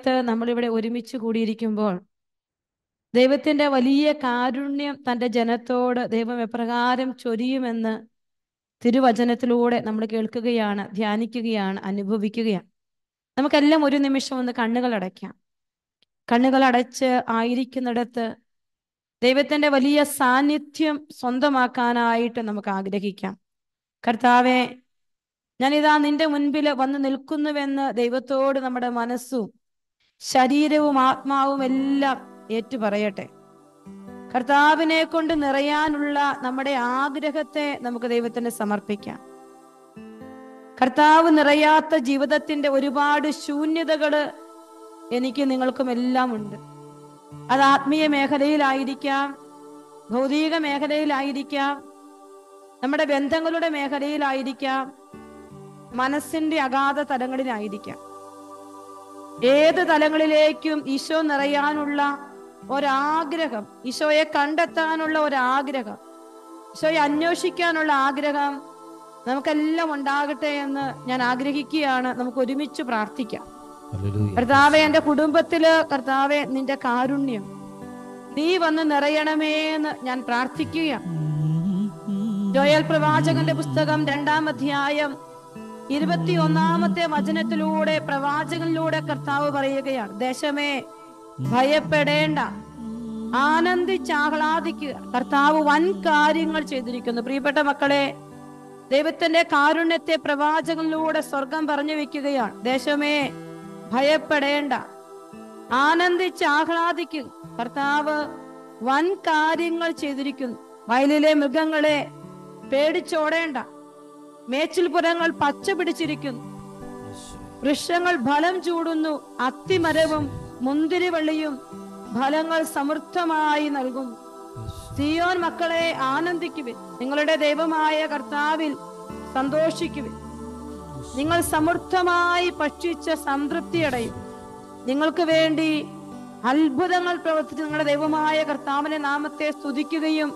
സമയത്ത് നമ്മളിവിടെ ഒരുമിച്ച് കൂടിയിരിക്കുമ്പോൾ ദൈവത്തിന്റെ വലിയ കാരുണ്യം തൻ്റെ ജനത്തോട് ദൈവം എപ്രകാരം ചൊരിയുമെന്ന് തിരുവചനത്തിലൂടെ നമ്മൾ കേൾക്കുകയാണ് ധ്യാനിക്കുകയാണ് അനുഭവിക്കുകയാണ് നമുക്കെല്ലാം ഒരു നിമിഷം ഒന്ന് കണ്ണുകൾ അടയ്ക്കാം കണ്ണുകൾ അടച്ച് ആയിരിക്കുന്നിടത്ത് ദൈവത്തിന്റെ വലിയ സാന്നിധ്യം സ്വന്തമാക്കാനായിട്ട് നമുക്ക് ആഗ്രഹിക്കാം കർത്താവെ ഞാനിതാ നിന്റെ മുൻപിൽ വന്ന് നിൽക്കുന്നുവെന്ന് ദൈവത്തോട് നമ്മുടെ മനസ്സും ശരീരവും ആത്മാവും എല്ലാം ഏറ്റു പറയട്ടെ കർത്താവിനെ കൊണ്ട് നിറയാനുള്ള നമ്മുടെ ആഗ്രഹത്തെ നമുക്ക് ദൈവത്തിന് സമർപ്പിക്കാം കർത്താവ് നിറയാത്ത ജീവിതത്തിന്റെ ഒരുപാട് ശൂന്യതകള് എനിക്ക് നിങ്ങൾക്കും എല്ലാം ഉണ്ട് അത് ആത്മീയ മേഖലയിലായിരിക്കാം ഭൗതിക മേഖലയിലായിരിക്കാം നമ്മുടെ ബന്ധങ്ങളുടെ മേഖലയിലായിരിക്കാം മനസ്സിന്റെ അഗാധ തലങ്ങളിലായിരിക്കാം ഏത് തലങ്ങളിലേക്കും ഈശോ നിറയാനുള്ള ഒരാഗ്രഹം ഈശോയെ കണ്ടെത്താനുള്ള ഒരാഗ്രഹം ഈശോയെ അന്വേഷിക്കാനുള്ള ആഗ്രഹം നമുക്കെല്ലാം ഉണ്ടാകട്ടെ എന്ന് ഞാൻ ആഗ്രഹിക്കുകയാണ് നമുക്ക് ഒരുമിച്ച് പ്രാർത്ഥിക്കാം കർത്താവെ എന്റെ കുടുംബത്തില് കർത്താവെ നിന്റെ കാരുണ്യം നീ വന്ന് നിറയണമേ എന്ന് ഞാൻ പ്രാർത്ഥിക്കുകയാണ് ജോയൽ പ്രവാചകന്റെ പുസ്തകം രണ്ടാം അധ്യായം ഇരുപത്തി ഒന്നാമത്തെ വചനത്തിലൂടെ പ്രവാചകനിലൂടെ കർത്താവ് പറയുകയാണ് ദേശമേ ഭയപ്പെടേണ്ട ആനന്ദിച്ചാഹ്ലാദിക്കുക കർത്താവ് വൻ കാര്യങ്ങൾ ചെയ്തിരിക്കുന്നു പ്രിയപ്പെട്ട മക്കളെ ദൈവത്തിന്റെ കാരുണ്യത്തെ പ്രവാചകനിലൂടെ സ്വർഗം പറഞ്ഞു വെക്കുകയാണ് ദേശമേ ഭയപ്പെടേണ്ട ആനന്ദിച്ച് ആഹ്ലാദിക്കുക കർത്താവ് വൻ കാര്യങ്ങൾ ചെയ്തിരിക്കുന്നു വയലിലെ മൃഗങ്ങളെ പേടിച്ചോടേണ്ട മേച്ചിൽപുരങ്ങൾ പച്ച പിടിച്ചിരിക്കുന്നു വൃക്ഷങ്ങൾ ഫലം ചൂടുന്നു അത്തിമരവും മുന്തിരിവള്ളിയും ഫലങ്ങൾ സമൃദ്ധമായി നൽകുന്നു സിയോൻ മക്കളെ ആനന്ദിക്കുവിൻ നിങ്ങളുടെ ദൈവമായ കർത്താവിൽ സന്തോഷിക്കുവിൻ നിങ്ങൾ സമൃദ്ധമായി ഭക്ഷിച്ച സംതൃപ്തി അടയും നിങ്ങൾക്ക് വേണ്ടി അത്ഭുതങ്ങൾ പ്രവർത്തിച്ച് നിങ്ങളുടെ ദൈവമായ കർത്താവിന്റെ നാമത്തെ സ്തുതിക്കുകയും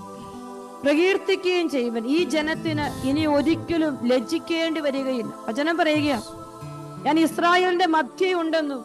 പ്രകീർത്തിക്കുകയും ചെയ്യുവൻ ഈ ജനത്തിന് ഇനി ഒരിക്കലും ലജ്ജിക്കേണ്ടി വരികയില്ല വചനം പറയുക ഞാൻ ഇസ്രായേലിന്റെ മധ്യേ ഉണ്ടെന്നും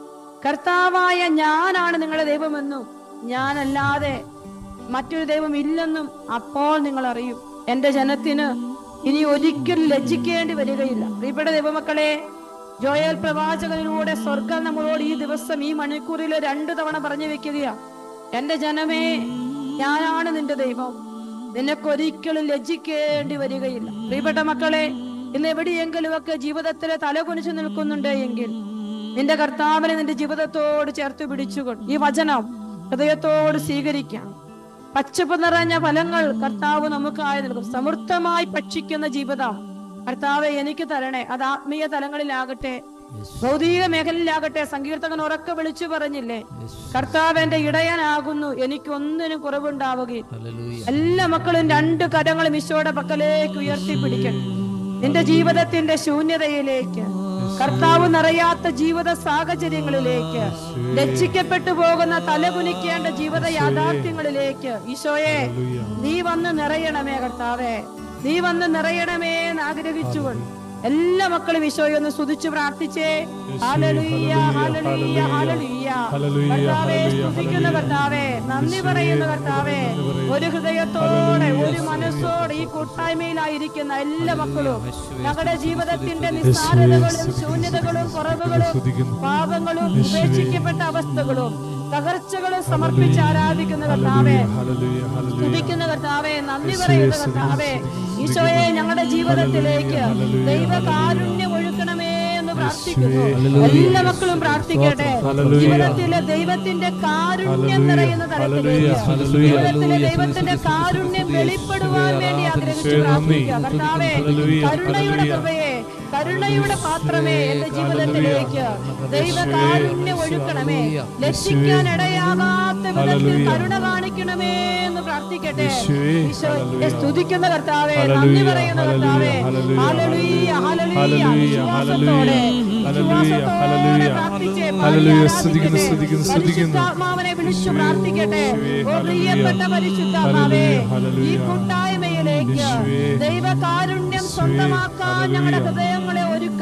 കർത്താവായ ഞാനാണ് നിങ്ങളുടെ ദൈവമെന്നും ഞാനല്ലാതെ മറ്റൊരു ദൈവം ഇല്ലെന്നും അപ്പോൾ നിങ്ങൾ അറിയും എന്റെ ജനത്തിന് ഇനി ഒരിക്കലും ലജ്ജിക്കേണ്ടി വരികയില്ല പ്രിയപ്പെട്ട ദൈവമക്കളെ ജോയൽ പ്രവാചകനിലൂടെ സ്വർഗം നമ്മളോട് ഈ ദിവസം ഈ മണിക്കൂറിൽ രണ്ടു തവണ പറഞ്ഞു വെക്കുകയാ എന്റെ ജനമേ ഞാനാണ് നിന്റെ ദൈവം നിനക്കൊരിക്കലും ലജ്ജിക്കേണ്ടി വരികയില്ല പ്രിയപ്പെട്ട മക്കളെ ഇന്ന് എവിടെയെങ്കിലും ഒക്കെ ജീവിതത്തിലെ തലകുനിച്ചു നിൽക്കുന്നുണ്ട് എങ്കിൽ നിന്റെ കർത്താവിനെ നിന്റെ ജീവിതത്തോട് ചേർത്ത് പിടിച്ചുകൊണ്ട് ഈ വചനം ഹൃദയത്തോട് സ്വീകരിക്കാം പച്ചപ്പ് നിറഞ്ഞ ഫലങ്ങൾ കർത്താവ് നമുക്കായി നൽകും സമൃദ്ധമായി ഭക്ഷിക്കുന്ന ജീവിതം കർത്താവ് എനിക്ക് തരണേ അത് ആത്മീയ തലങ്ങളിലാകട്ടെ ഭൗതിക മേഖലയിലാകട്ടെ സങ്കീർത്തകൻ ഉറക്കെ വിളിച്ചു പറഞ്ഞില്ലേ കർത്താവ് എന്റെ ഇടയനാകുന്നു എനിക്കൊന്നിനും കുറവുണ്ടാവുകയും എല്ലാ മക്കളും രണ്ട് കരങ്ങളും ഈശോയുടെ പക്കലേക്ക് ഉയർത്തിപ്പിടിക്കണം നിന്റെ ജീവിതത്തിന്റെ ശൂന്യതയിലേക്ക് കർത്താവ് നിറയാത്ത ജീവിത സാഹചര്യങ്ങളിലേക്ക് ലജ്ജിക്കപ്പെട്ടു പോകുന്ന തലകുനിക്കേണ്ട ജീവിത യാഥാർത്ഥ്യങ്ങളിലേക്ക് ഈശോയെ നീ വന്ന് നിറയണമേ കർത്താവേ നീ വന്ന് നിറയണമേ എന്ന് ആഗ്രഹിച്ചുകൊണ്ട് എല്ലാ മക്കളും ഈശോയെ ഒന്ന് സ്തുതിച്ചു പ്രാർത്ഥിച്ചേ ഹാലലുയ്യ ഹാലലുയ്യ ഹാലലുയ്യ കർത്താവേ സ്തുതിക്കുന്ന കർത്താവേ നന്ദി പറയുന്ന കർത്താവേ ഒരു ഹൃദയത്തോടെ ഒരു മനസ്സോടെ ഈ കൂട്ടായ്മയിലായിരിക്കുന്ന എല്ലാ മക്കളും ഞങ്ങളുടെ ജീവിതത്തിന്റെ നിസ്സാരതകളും ശൂന്യതകളും കുറവുകളും പാപങ്ങളും ഉപേക്ഷിക്കപ്പെട്ട അവസ്ഥകളും തകർച്ചകളും സമർപ്പിച്ച് ആരാധിക്കുന്ന കർത്താവേ സ്തുതിക്കുന്ന കർത്താവേ നന്ദി പറയുന്ന കർത്താവേ ഈശോയെ ഞങ്ങളുടെ ജീവിതത്തിലേക്ക് ദൈവകാരുണ്യം ഒഴുക്കണമേ എന്ന് പ്രാർത്ഥിക്കുന്നു എല്ലാ മക്കളും പ്രാർത്ഥിക്കട്ടെ ജീവിതത്തിലെ ദൈവത്തിന്റെ കാരുണ്യം നിറയുന്ന തലത്തിലേക്ക് ജീവിതത്തിലെ ദൈവത്തിന്റെ കാരുണ്യം വെളിപ്പെടുവാൻ വേണ്ടി ആഗ്രഹിച്ചു പ്രാർത്ഥിക്കുക കർത്താവേ കരുണയുടെ കൃപയെ കരുണയുടെ പാത്രമേ എന്റെ ജീവിതത്തിലേക്ക് ദൈവകാരുണ്യം ഒഴുക്കണമേ ലക്ഷിക്കാൻ ഇടയാകാത്ത വിധത്തിൽ കരുണ കാണിക്കണമേ എന്ന് പ്രാർത്ഥിക്കട്ടെ ഈശോയെ സ്തുതിക്കുന്ന കർത്താവേ നന്ദി പറയുന്ന കർത്താവേ ഹല്ലേലൂയ ഹല്ലേലൂയ വിശ്വാസത്തോടെ വിശ്വാസത്തോടെ പ്രാർത്ഥിച്ചേ ഹല്ലേലൂയ. സ്തുതിക്കുന്നു, സ്തുതിക്കുന്നു, സ്തുതിക്കുന്നു. പരിശുദ്ധാത്മാവിനെ വിളിച്ചു പ്രാർത്ഥിക്കട്ടെ ഓ പ്രിയപ്പെട്ട പരിശുദ്ധാത്മാവേ ഹല്ലേലൂയ. ഈ കൂട്ടായ്മയിലേക്ക് യേശുവേ. ദൈവകാരുണ്യം സ്വന്തമാക്കാൻ ഞങ്ങളുടെ ഹൃദയങ്ങളെ ഒരുക്ക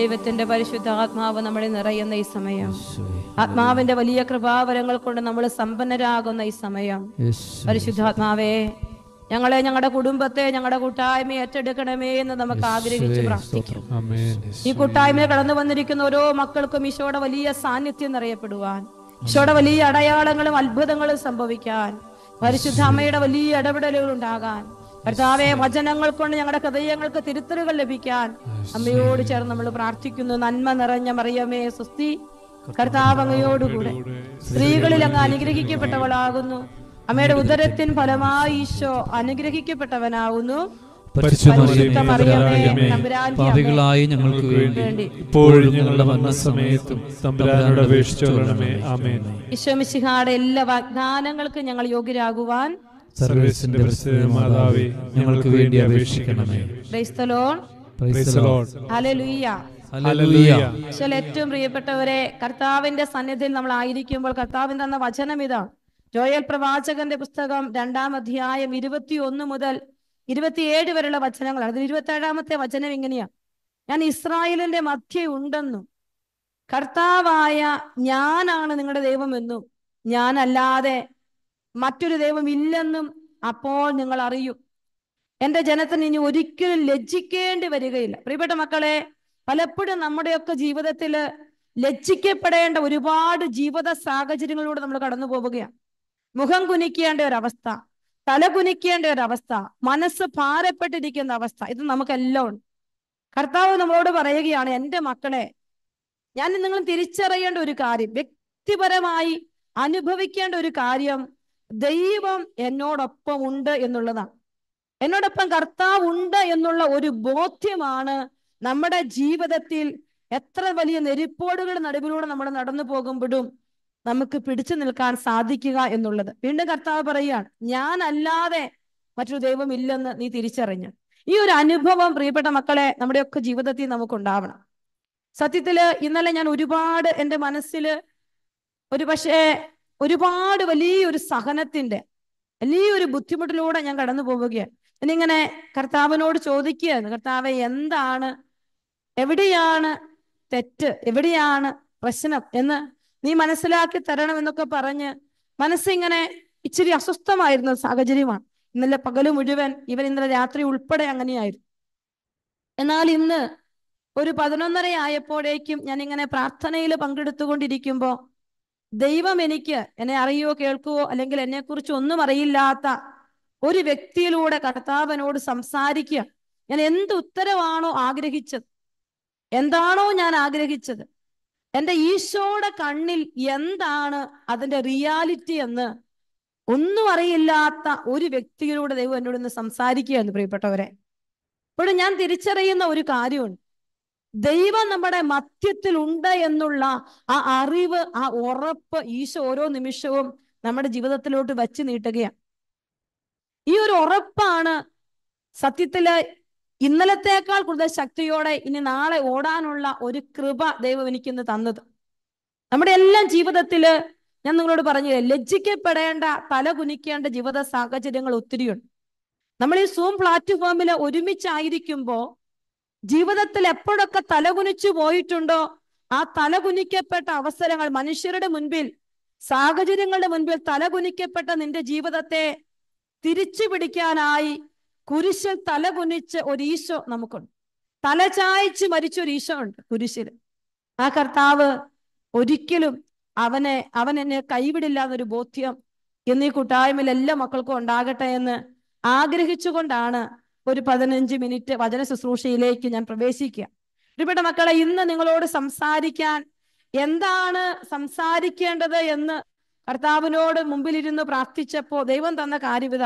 ദൈവത്തിന്റെ പരിശുദ്ധ ആത്മാവ് നമ്മളെ നിറയുന്ന ഈ സമയം യേശുവേ ആത്മാവിന്റെ വലിയ കൃപാവരങ്ങൾ കൊണ്ട് നമ്മൾ സമ്പന്നരാകുന്ന ഈ സമയം യേശുവേ പരിശുദ്ധാത്മാവേ ഞങ്ങളെ ഞങ്ങളുടെ കുടുംബത്തെ ഞങ്ങളുടെ കൂട്ടായ്മയെ ഏറ്റെടുക്കണമേ എന്ന് നമുക്ക് ആഗ്രഹിച്ച് പ്രാർത്ഥിക്കാം ആമേൻ ഈ കൂട്ടായ്മയിൽ കടന്നു വന്നിരിക്കുന്ന ഓരോ മക്കൾക്കും ഈശോയുടെ വലിയ സാന്നിധ്യം നിറയപ്പെടുവാൻ ഈശോയുടെ വലിയ അടയാളങ്ങളും അത്ഭുതങ്ങളും സംഭവിക്കാൻ പരിശുദ്ധ അമ്മയുടെ വലിയ ഇടപെടലുകൾ ഉണ്ടാകാൻ കർത്താവെ വചനങ്ങൾ കൊണ്ട് ഞങ്ങളുടെ ഹൃദയങ്ങൾക്ക് തിരുത്തലുകൾ ലഭിക്കാൻ അമ്മയോട് ചേർന്ന് നമ്മൾ പ്രാർത്ഥിക്കുന്നു നന്മ നിറഞ്ഞ മറിയമേ സുസ്തി കർത്താവ് അങ്ങയോടുകൂടെ സ്ത്രീകളിൽ അങ്ങ് അനുഗ്രഹിക്കപ്പെട്ടവളാകുന്നു അമ്മയുടെ ഉദരത്തിൻ ഫലമായി ഈശോ അനുഗ്രഹിക്കപ്പെട്ടവനാകുന്നു പരിശുദ്ധ മറിയമേ തമ്പുരാന്റെ അമ്മേ, പാപികളായി ഞങ്ങൾക്ക് വേണ്ടി വേണ്ടി ഇപ്പോഴും ഞങ്ങളുടെ മരണസമയത്തും തമ്പുരാനോട് അപേക്ഷിച്ചോളണമേ ആമേൻ ഈശോമിശിഹായുടെ എല്ലാ വാഗ്ദാനങ്ങൾക്കും ഞങ്ങൾ യോഗ്യരാകുവാൻ സർവേസിന്റെ പരിസ്ഥിതി മാതാവേ ഞങ്ങൾക്ക് വേണ്ടി അപേക്ഷിക്കണമേ ക്രൈസ്തലോൺ Praise the Lord. ഹല്ലേലൂയ ഹല്ലേലൂയ ഈശോയിൽ ഏറ്റവും പ്രിയപ്പെട്ടവരെ കർത്താവിന്റെ സന്നിധിയിൽ നമ്മൾ ആയിരിക്കുമ്പോൾ കർത്താവിൻ തന്ന വചനം ഇതാണ് ജോയൽ പ്രവാചകന്റെ പുസ്തകം രണ്ടാം അധ്യായം ഇരുപത്തി ഒന്ന് മുതൽ ഇരുപത്തിയേഴ് വരെയുള്ള വചനങ്ങളാണ് അതിൽ ഇരുപത്തി ഏഴാമത്തെ വചനം ഇങ്ങനെയാ ഞാൻ ഇസ്രായേലിന്റെ മധ്യ ഉണ്ടെന്നും കർത്താവായ ഞാനാണ് നിങ്ങളുടെ ദൈവമെന്നും ഞാനല്ലാതെ മറ്റൊരു ദൈവം ഇല്ലെന്നും അപ്പോൾ നിങ്ങൾ അറിയും എന്റെ ജനത്തിന് ഇനി ഒരിക്കലും ലജ്ജിക്കേണ്ടി വരികയില്ല പ്രിയപ്പെട്ട മക്കളെ പലപ്പോഴും നമ്മുടെയൊക്കെ ജീവിതത്തില് ലജ്ജിക്കപ്പെടേണ്ട ഒരുപാട് ജീവിത സാഹചര്യങ്ങളിലൂടെ നമ്മൾ കടന്നു പോവുകയാണ് മുഖം കുനിക്കേണ്ട ഒരവസ്ഥ തല കുനിക്കേണ്ട ഒരവസ്ഥ മനസ്സ് ഭാരപ്പെട്ടിരിക്കുന്ന അവസ്ഥ ഇത് നമുക്കെല്ലാം ഉണ്ട് കർത്താവ് നമ്മളോട് പറയുകയാണ് എൻ്റെ മക്കളെ ഞാൻ നിങ്ങൾ തിരിച്ചറിയേണ്ട ഒരു കാര്യം വ്യക്തിപരമായി അനുഭവിക്കേണ്ട ഒരു കാര്യം ദൈവം എന്നോടൊപ്പം ഉണ്ട് എന്നുള്ളതാണ് എന്നോടൊപ്പം കർത്താവ് ഉണ്ട് എന്നുള്ള ഒരു ബോധ്യമാണ് നമ്മുടെ ജീവിതത്തിൽ എത്ര വലിയ നെരിപ്പോടുകൾ നടുവിലൂടെ നമ്മൾ നടന്നു പോകുമ്പോഴും നമുക്ക് പിടിച്ചു നിൽക്കാൻ സാധിക്കുക എന്നുള്ളത് വീണ്ടും കർത്താവ് പറയുകയാണ് ഞാൻ അല്ലാതെ മറ്റൊരു ദൈവം ഇല്ലെന്ന് നീ തിരിച്ചറിഞ്ഞു ഈ ഒരു അനുഭവം പ്രിയപ്പെട്ട മക്കളെ നമ്മുടെയൊക്കെ ജീവിതത്തിൽ നമുക്കുണ്ടാവണം സത്യത്തില് ഇന്നലെ ഞാൻ ഒരുപാട് എൻ്റെ മനസ്സില് ഒരു പക്ഷേ ഒരുപാട് വലിയൊരു സഹനത്തിന്റെ വലിയൊരു ബുദ്ധിമുട്ടിലൂടെ ഞാൻ കടന്നു പോവുകയാണ് എന്നിങ്ങനെ കർത്താവിനോട് ചോദിക്കുകയാണ് കർത്താവെ എന്താണ് എവിടെയാണ് തെറ്റ് എവിടെയാണ് പ്രശ്നം എന്ന് നീ മനസ്സിലാക്കി തരണം എന്നൊക്കെ പറഞ്ഞ് മനസ്സിങ്ങനെ ഇച്ചിരി അസ്വസ്ഥമായിരുന്ന സാഹചര്യമാണ് ഇന്നലെ പകല് മുഴുവൻ ഇവൻ ഇന്നലെ രാത്രി ഉൾപ്പെടെ അങ്ങനെയായിരുന്നു എന്നാൽ ഇന്ന് ഒരു പതിനൊന്നര ആയപ്പോഴേക്കും ഞാൻ ഇങ്ങനെ പ്രാർത്ഥനയിൽ പങ്കെടുത്തുകൊണ്ടിരിക്കുമ്പോൾ ദൈവം എനിക്ക് എന്നെ അറിയോ കേൾക്കുവോ അല്ലെങ്കിൽ എന്നെക്കുറിച്ച് ഒന്നും അറിയില്ലാത്ത ഒരു വ്യക്തിയിലൂടെ കർത്താവിനോട് സംസാരിക്കുക ഞാൻ എന്ത് ഉത്തരവാണോ ആഗ്രഹിച്ചത് എന്താണോ ഞാൻ ആഗ്രഹിച്ചത് എൻ്റെ ഈശോയുടെ കണ്ണിൽ എന്താണ് അതിന്റെ റിയാലിറ്റി എന്ന് ഒന്നും അറിയില്ലാത്ത ഒരു വ്യക്തിയിലൂടെ ദൈവം എന്നോട് ഇന്ന് സംസാരിക്കുകയെന്ന് പ്രിയപ്പെട്ടവരെ ഇപ്പോഴും ഞാൻ തിരിച്ചറിയുന്ന ഒരു കാര്യമുണ്ട് ദൈവം നമ്മുടെ മധ്യത്തിൽ ഉണ്ട് എന്നുള്ള ആ അറിവ് ആ ഉറപ്പ് ഈശോ ഓരോ നിമിഷവും നമ്മുടെ ജീവിതത്തിലോട്ട് വച്ച് നീട്ടുകയാണ് ഈ ഒരു ഉറപ്പാണ് സത്യത്തില് ഇന്നലത്തേക്കാൾ കൂടുതൽ ശക്തിയോടെ ഇനി നാളെ ഓടാനുള്ള ഒരു കൃപ ദൈവം എനിക്കിന്ന് തന്നത് നമ്മുടെ എല്ലാം ജീവിതത്തില് ഞാൻ നിങ്ങളോട് പറഞ്ഞു ലജ്ജിക്കപ്പെടേണ്ട തല കുനിക്കേണ്ട ജീവിത സാഹചര്യങ്ങൾ ഒത്തിരിയുണ്ട് നമ്മൾ ഈ സൂം പ്ലാറ്റ്ഫോമിൽ ഒരുമിച്ചായിരിക്കുമ്പോൾ ജീവിതത്തിൽ എപ്പോഴൊക്കെ തലകുനിച്ചു പോയിട്ടുണ്ടോ ആ തലകുനിക്കപ്പെട്ട അവസരങ്ങൾ മനുഷ്യരുടെ മുൻപിൽ സാഹചര്യങ്ങളുടെ മുൻപിൽ തലകുനിക്കപ്പെട്ട നിന്റെ ജീവിതത്തെ തിരിച്ചു പിടിക്കാനായി കുരിശിൽ തലകുനിച്ച് ഒരു ഈശോ നമുക്കുണ്ട് തല ചായച്ച് മരിച്ച ഒരു ഈശോ ഉണ്ട് കുരിശിൽ ആ കർത്താവ് ഒരിക്കലും അവനെ അവൻ എന്നെ കൈവിടില്ല എന്നൊരു ബോധ്യം എന്നീ കൂട്ടായ്മയിൽ എല്ലാ മക്കൾക്കും ഉണ്ടാകട്ടെ എന്ന് ആഗ്രഹിച്ചുകൊണ്ടാണ് ഒരു പതിനഞ്ച് മിനിറ്റ് വചന ശുശ്രൂഷയിലേക്ക് ഞാൻ പ്രവേശിക്കുക പ്രിയപ്പെട്ട മക്കളെ ഇന്ന് നിങ്ങളോട് സംസാരിക്കാൻ എന്താണ് സംസാരിക്കേണ്ടത് എന്ന് കർത്താവിനോട് മുമ്പിലിരുന്ന് പ്രാർത്ഥിച്ചപ്പോ ദൈവം തന്ന കാര്യവിധ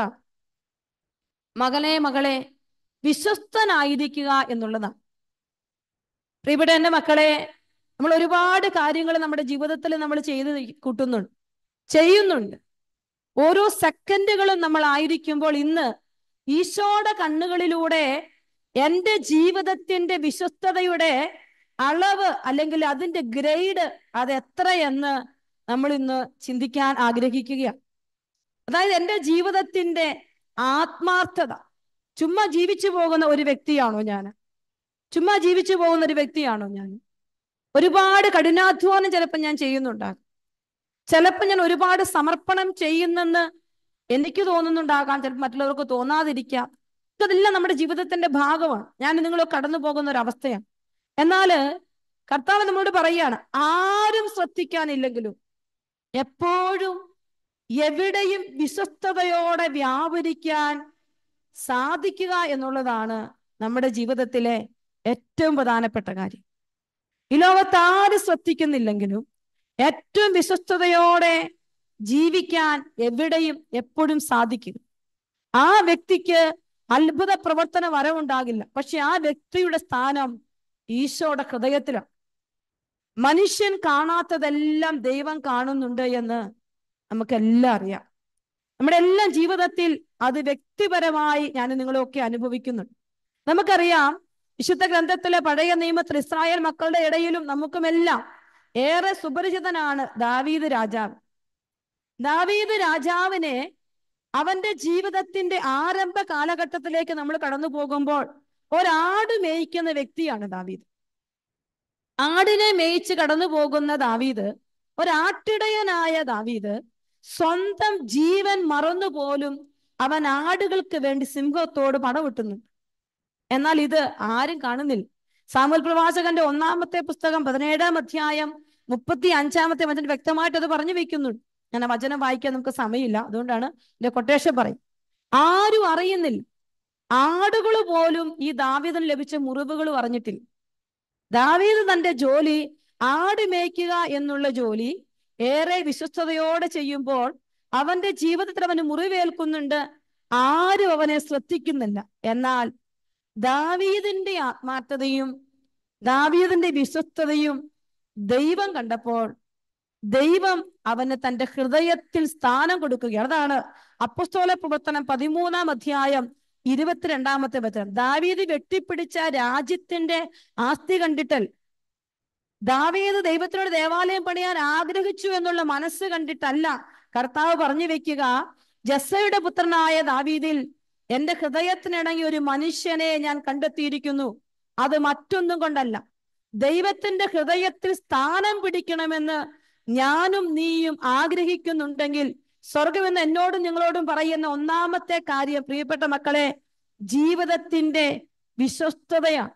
മകളെ മകളെ വിശ്വസ്തനായിരിക്കുക എന്നുള്ളതാണ് പ്രിയപ്പെട്ട എന്റെ മക്കളെ നമ്മൾ ഒരുപാട് കാര്യങ്ങൾ നമ്മുടെ ജീവിതത്തിൽ നമ്മൾ ചെയ്ത് കൂട്ടുന്നുണ്ട് ചെയ്യുന്നുണ്ട് ഓരോ സെക്കൻഡുകളും നമ്മൾ ആയിരിക്കുമ്പോൾ ഇന്ന് ഈശോയുടെ കണ്ണുകളിലൂടെ എൻ്റെ ജീവിതത്തിന്റെ വിശ്വസ്തതയുടെ അളവ് അല്ലെങ്കിൽ അതിന്റെ ഗ്രേഡ് അത് എത്രയെന്ന് നമ്മൾ ഇന്ന് ചിന്തിക്കാൻ ആഗ്രഹിക്കുകയാണ് അതായത് എൻ്റെ ജീവിതത്തിന്റെ ആത്മാർത്ഥത ചുമ്മാ ജീവിച്ചു പോകുന്ന ഒരു വ്യക്തിയാണോ ഞാൻ ചുമ്മാ ജീവിച്ചു പോകുന്ന ഒരു വ്യക്തിയാണോ ഞാൻ ഒരുപാട് കഠിനാധ്വാനം ചിലപ്പോൾ ഞാൻ ചെയ്യുന്നുണ്ടാകും ചിലപ്പോൾ ഞാൻ ഒരുപാട് സമർപ്പണം ചെയ്യുന്നെന്ന് എനിക്ക് തോന്നുന്നുണ്ടാകാം ചിലപ്പോൾ മറ്റുള്ളവർക്ക് തോന്നാതിരിക്കാം ഇതെല്ലാം നമ്മുടെ ജീവിതത്തിന്റെ ഭാഗമാണ് ഞാൻ നിങ്ങൾ കടന്നു പോകുന്ന ഒരു അവസ്ഥയാണ് എന്നാല് കർത്താവ് നമ്മളോട് പറയുകയാണ് ആരും ശ്രദ്ധിക്കാനില്ലെങ്കിലും എപ്പോഴും എവിടെയും വിശ്വസ്തയോടെ വ്യാപരിക്കാൻ സാധിക്കുക എന്നുള്ളതാണ് നമ്മുടെ ജീവിതത്തിലെ ഏറ്റവും പ്രധാനപ്പെട്ട കാര്യം ഈ ലോകത്ത് ആരും ശ്രദ്ധിക്കുന്നില്ലെങ്കിലും ഏറ്റവും വിശ്വസ്തയോടെ ജീവിക്കാൻ എവിടെയും എപ്പോഴും സാധിക്കും ആ വ്യക്തിക്ക് അത്ഭുത പ്രവർത്തന വരവുണ്ടാകില്ല പക്ഷെ ആ വ്യക്തിയുടെ സ്ഥാനം ഈശോയുടെ ഹൃദയത്തിലാണ് മനുഷ്യൻ കാണാത്തതെല്ലാം ദൈവം കാണുന്നുണ്ട് എന്ന് നമുക്കെല്ലാം അറിയാം നമ്മുടെ എല്ലാം ജീവിതത്തിൽ അത് വ്യക്തിപരമായി ഞാൻ നിങ്ങളൊക്കെ അനുഭവിക്കുന്നുണ്ട് നമുക്കറിയാം വിശുദ്ധ ഗ്രന്ഥത്തിലെ പഴയ നിയമത്തിൽ ഇസ്രായേൽ മക്കളുടെ ഇടയിലും നമുക്കുമെല്ലാം ഏറെ സുപരിചിതനാണ് ദാവീദ് രാജാവ് ദാവീദ് രാജാവിനെ അവന്റെ ജീവിതത്തിന്റെ ആരംഭ കാലഘട്ടത്തിലേക്ക് നമ്മൾ കടന്നു പോകുമ്പോൾ ഒരാട് മേയ്ക്കുന്ന വ്യക്തിയാണ് ദാവീദ് ആടിനെ മേയിച്ച് കടന്നു പോകുന്ന ദാവീദ് ഒരാട്ടിടയനായ ദാവീദ് സ്വന്തം ജീവൻ മറന്നുപോലും അവൻ ആടുകൾക്ക് വേണ്ടി സിംഹത്തോട് പടവെട്ടുന്നു എന്നാൽ ഇത് ആരും കാണുന്നില്ല സാമുൽ പ്രവാചകന്റെ ഒന്നാമത്തെ പുസ്തകം പതിനേഴാം അധ്യായം മുപ്പത്തി അഞ്ചാമത്തെ വചനം വ്യക്തമായിട്ട് അത് പറഞ്ഞു വെക്കുന്നുണ്ട് ഞാൻ ആ വചനം വായിക്കാൻ നമുക്ക് സമയമില്ല അതുകൊണ്ടാണ് എന്റെ കൊട്ടേഷൻ പറയും ആരും അറിയുന്നില്ല ആടുകൾ പോലും ഈ ദാവീദിന് ലഭിച്ച മുറിവുകൾ അറിഞ്ഞിട്ടില്ല ദാവീദ് തന്റെ ജോലി ആട് മേയ്ക്കുക എന്നുള്ള ജോലി ഏറെ വിശ്വസ്തയോടെ ചെയ്യുമ്പോൾ അവന്റെ ജീവിതത്തിൽ അവന് മുറിവേൽക്കുന്നുണ്ട് ആരും അവനെ ശ്രദ്ധിക്കുന്നില്ല എന്നാൽ ദാവീദിന്റെ ആത്മാർത്ഥതയും ദാവീദിന്റെ വിശ്വസ്തതയും ദൈവം കണ്ടപ്പോൾ ദൈവം അവന് തന്റെ ഹൃദയത്തിൽ സ്ഥാനം കൊടുക്കുകയാണ് അതാണ് അപ്പസ്തോല പ്രവർത്തനം പതിമൂന്നാം അധ്യായം ഇരുപത്തിരണ്ടാമത്തെ വചനം ദാവീദ് വെട്ടിപ്പിടിച്ച രാജ്യത്തിന്റെ ആസ്തി കണ്ടിട്ടൽ ദാവീദ് ദൈവത്തിനോട് ദേവാലയം പണിയാൻ ആഗ്രഹിച്ചു എന്നുള്ള മനസ്സ് കണ്ടിട്ടല്ല കർത്താവ് പറഞ്ഞു വെക്കുക ജസ്സയുടെ പുത്രനായ ദാവീദിൽ എന്റെ ഹൃദയത്തിനിണങ്ങി ഒരു മനുഷ്യനെ ഞാൻ കണ്ടെത്തിയിരിക്കുന്നു അത് മറ്റൊന്നും കൊണ്ടല്ല ദൈവത്തിന്റെ ഹൃദയത്തിൽ സ്ഥാനം പിടിക്കണമെന്ന് ഞാനും നീയും ആഗ്രഹിക്കുന്നുണ്ടെങ്കിൽ സ്വർഗമെന്ന് എന്നോടും നിങ്ങളോടും പറയുന്ന ഒന്നാമത്തെ കാര്യം പ്രിയപ്പെട്ട മക്കളെ ജീവിതത്തിന്റെ വിശ്വസ്തതയാണ്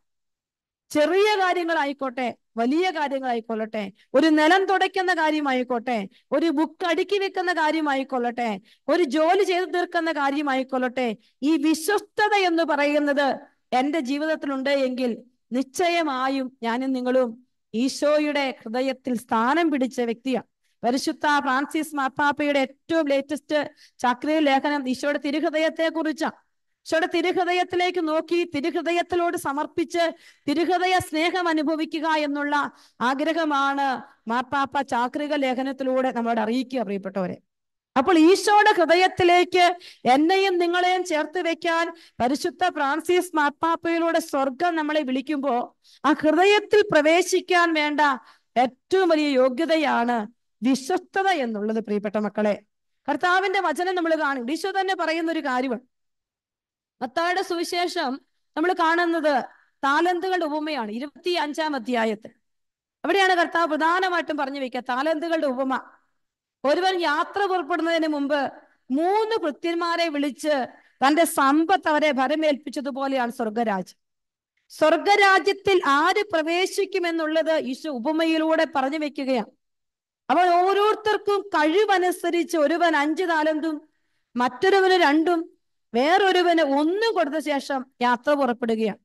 ചെറിയ കാര്യങ്ങളായിക്കോട്ടെ വലിയ കാര്യങ്ങളായിക്കൊള്ളട്ടെ ഒരു നിലം തുടയ്ക്കുന്ന കാര്യമായിക്കോട്ടെ ഒരു ബുക്ക് അടുക്കി വെക്കുന്ന കാര്യമായിക്കൊള്ളട്ടെ ഒരു ജോലി ചെയ്തു തീർക്കുന്ന കാര്യമായിക്കൊള്ളട്ടെ ഈ വിശ്വസ്തത എന്ന് പറയുന്നത് എന്റെ ജീവിതത്തിലുണ്ട് എങ്കിൽ നിശ്ചയമായും ഞാനും നിങ്ങളും ഈശോയുടെ ഹൃദയത്തിൽ സ്ഥാനം പിടിച്ച വ്യക്തിയാണ് പരിശുദ്ധ ഫ്രാൻസിസ് മാർപ്പാപ്പയുടെ ഏറ്റവും ലേറ്റസ്റ്റ് ചാക്രിയ ലേഖനം ഈശോയുടെ തിരുഹൃദയത്തെ കുറിച്ചാണ് ഈശോയുടെ തിരുഹൃദയത്തിലേക്ക് നോക്കി തിരുഹൃദയത്തിലോട് സമർപ്പിച്ച് തിരുഹൃദയ സ്നേഹം അനുഭവിക്കുക എന്നുള്ള ആഗ്രഹമാണ് മാർപ്പാപ്പ ചാക്രിക ലേഖനത്തിലൂടെ നമ്മളോട് അറിയിക്കുക പ്രിയപ്പെട്ടവരെ അപ്പോൾ ഈശോയുടെ ഹൃദയത്തിലേക്ക് എന്നെയും നിങ്ങളെയും ചേർത്ത് വെക്കാൻ പരിശുദ്ധ ഫ്രാൻസിസ് മാർപ്പാപ്പയിലൂടെ സ്വർഗം നമ്മളെ വിളിക്കുമ്പോൾ ആ ഹൃദയത്തിൽ പ്രവേശിക്കാൻ വേണ്ട ഏറ്റവും വലിയ യോഗ്യതയാണ് വിശ്വസ്തത എന്നുള്ളത് പ്രിയപ്പെട്ട മക്കളെ കർത്താവിന്റെ വചനം നമ്മൾ കാണും ഈശോ തന്നെ പറയുന്ന ഒരു കാര്യമാണ് മത്തായുടെ സുവിശേഷം നമ്മൾ കാണുന്നത് താലന്തുകളുടെ ഉപമയാണ് ഇരുപത്തി അഞ്ചാം അധ്യായത്തിൽ അവിടെയാണ് കർത്താവ് പ്രധാനമായിട്ടും പറഞ്ഞു വെക്കുക താലന്തുകളുടെ ഉപമ ഒരുവൻ യാത്ര പുറപ്പെടുന്നതിന് മുമ്പ് മൂന്ന് ഭൃത്യന്മാരെ വിളിച്ച് തന്റെ സമ്പത്ത് അവരെ ഭരമേൽപ്പിച്ചതുപോലെയാണ് സ്വർഗരാജ്യം സ്വർഗരാജ്യത്തിൽ ആര് പ്രവേശിക്കുമെന്നുള്ളത് ഈശോ ഉപമയിലൂടെ പറഞ്ഞു വെക്കുകയാണ് അപ്പോൾ ഓരോരുത്തർക്കും കഴിവനുസരിച്ച് ഒരുവൻ അഞ്ച് താലന്തും മറ്റൊരുവന് രണ്ടും വേറൊരുവന് ഒന്നും കൊടുത്ത ശേഷം യാത്ര പുറപ്പെടുകയാണ്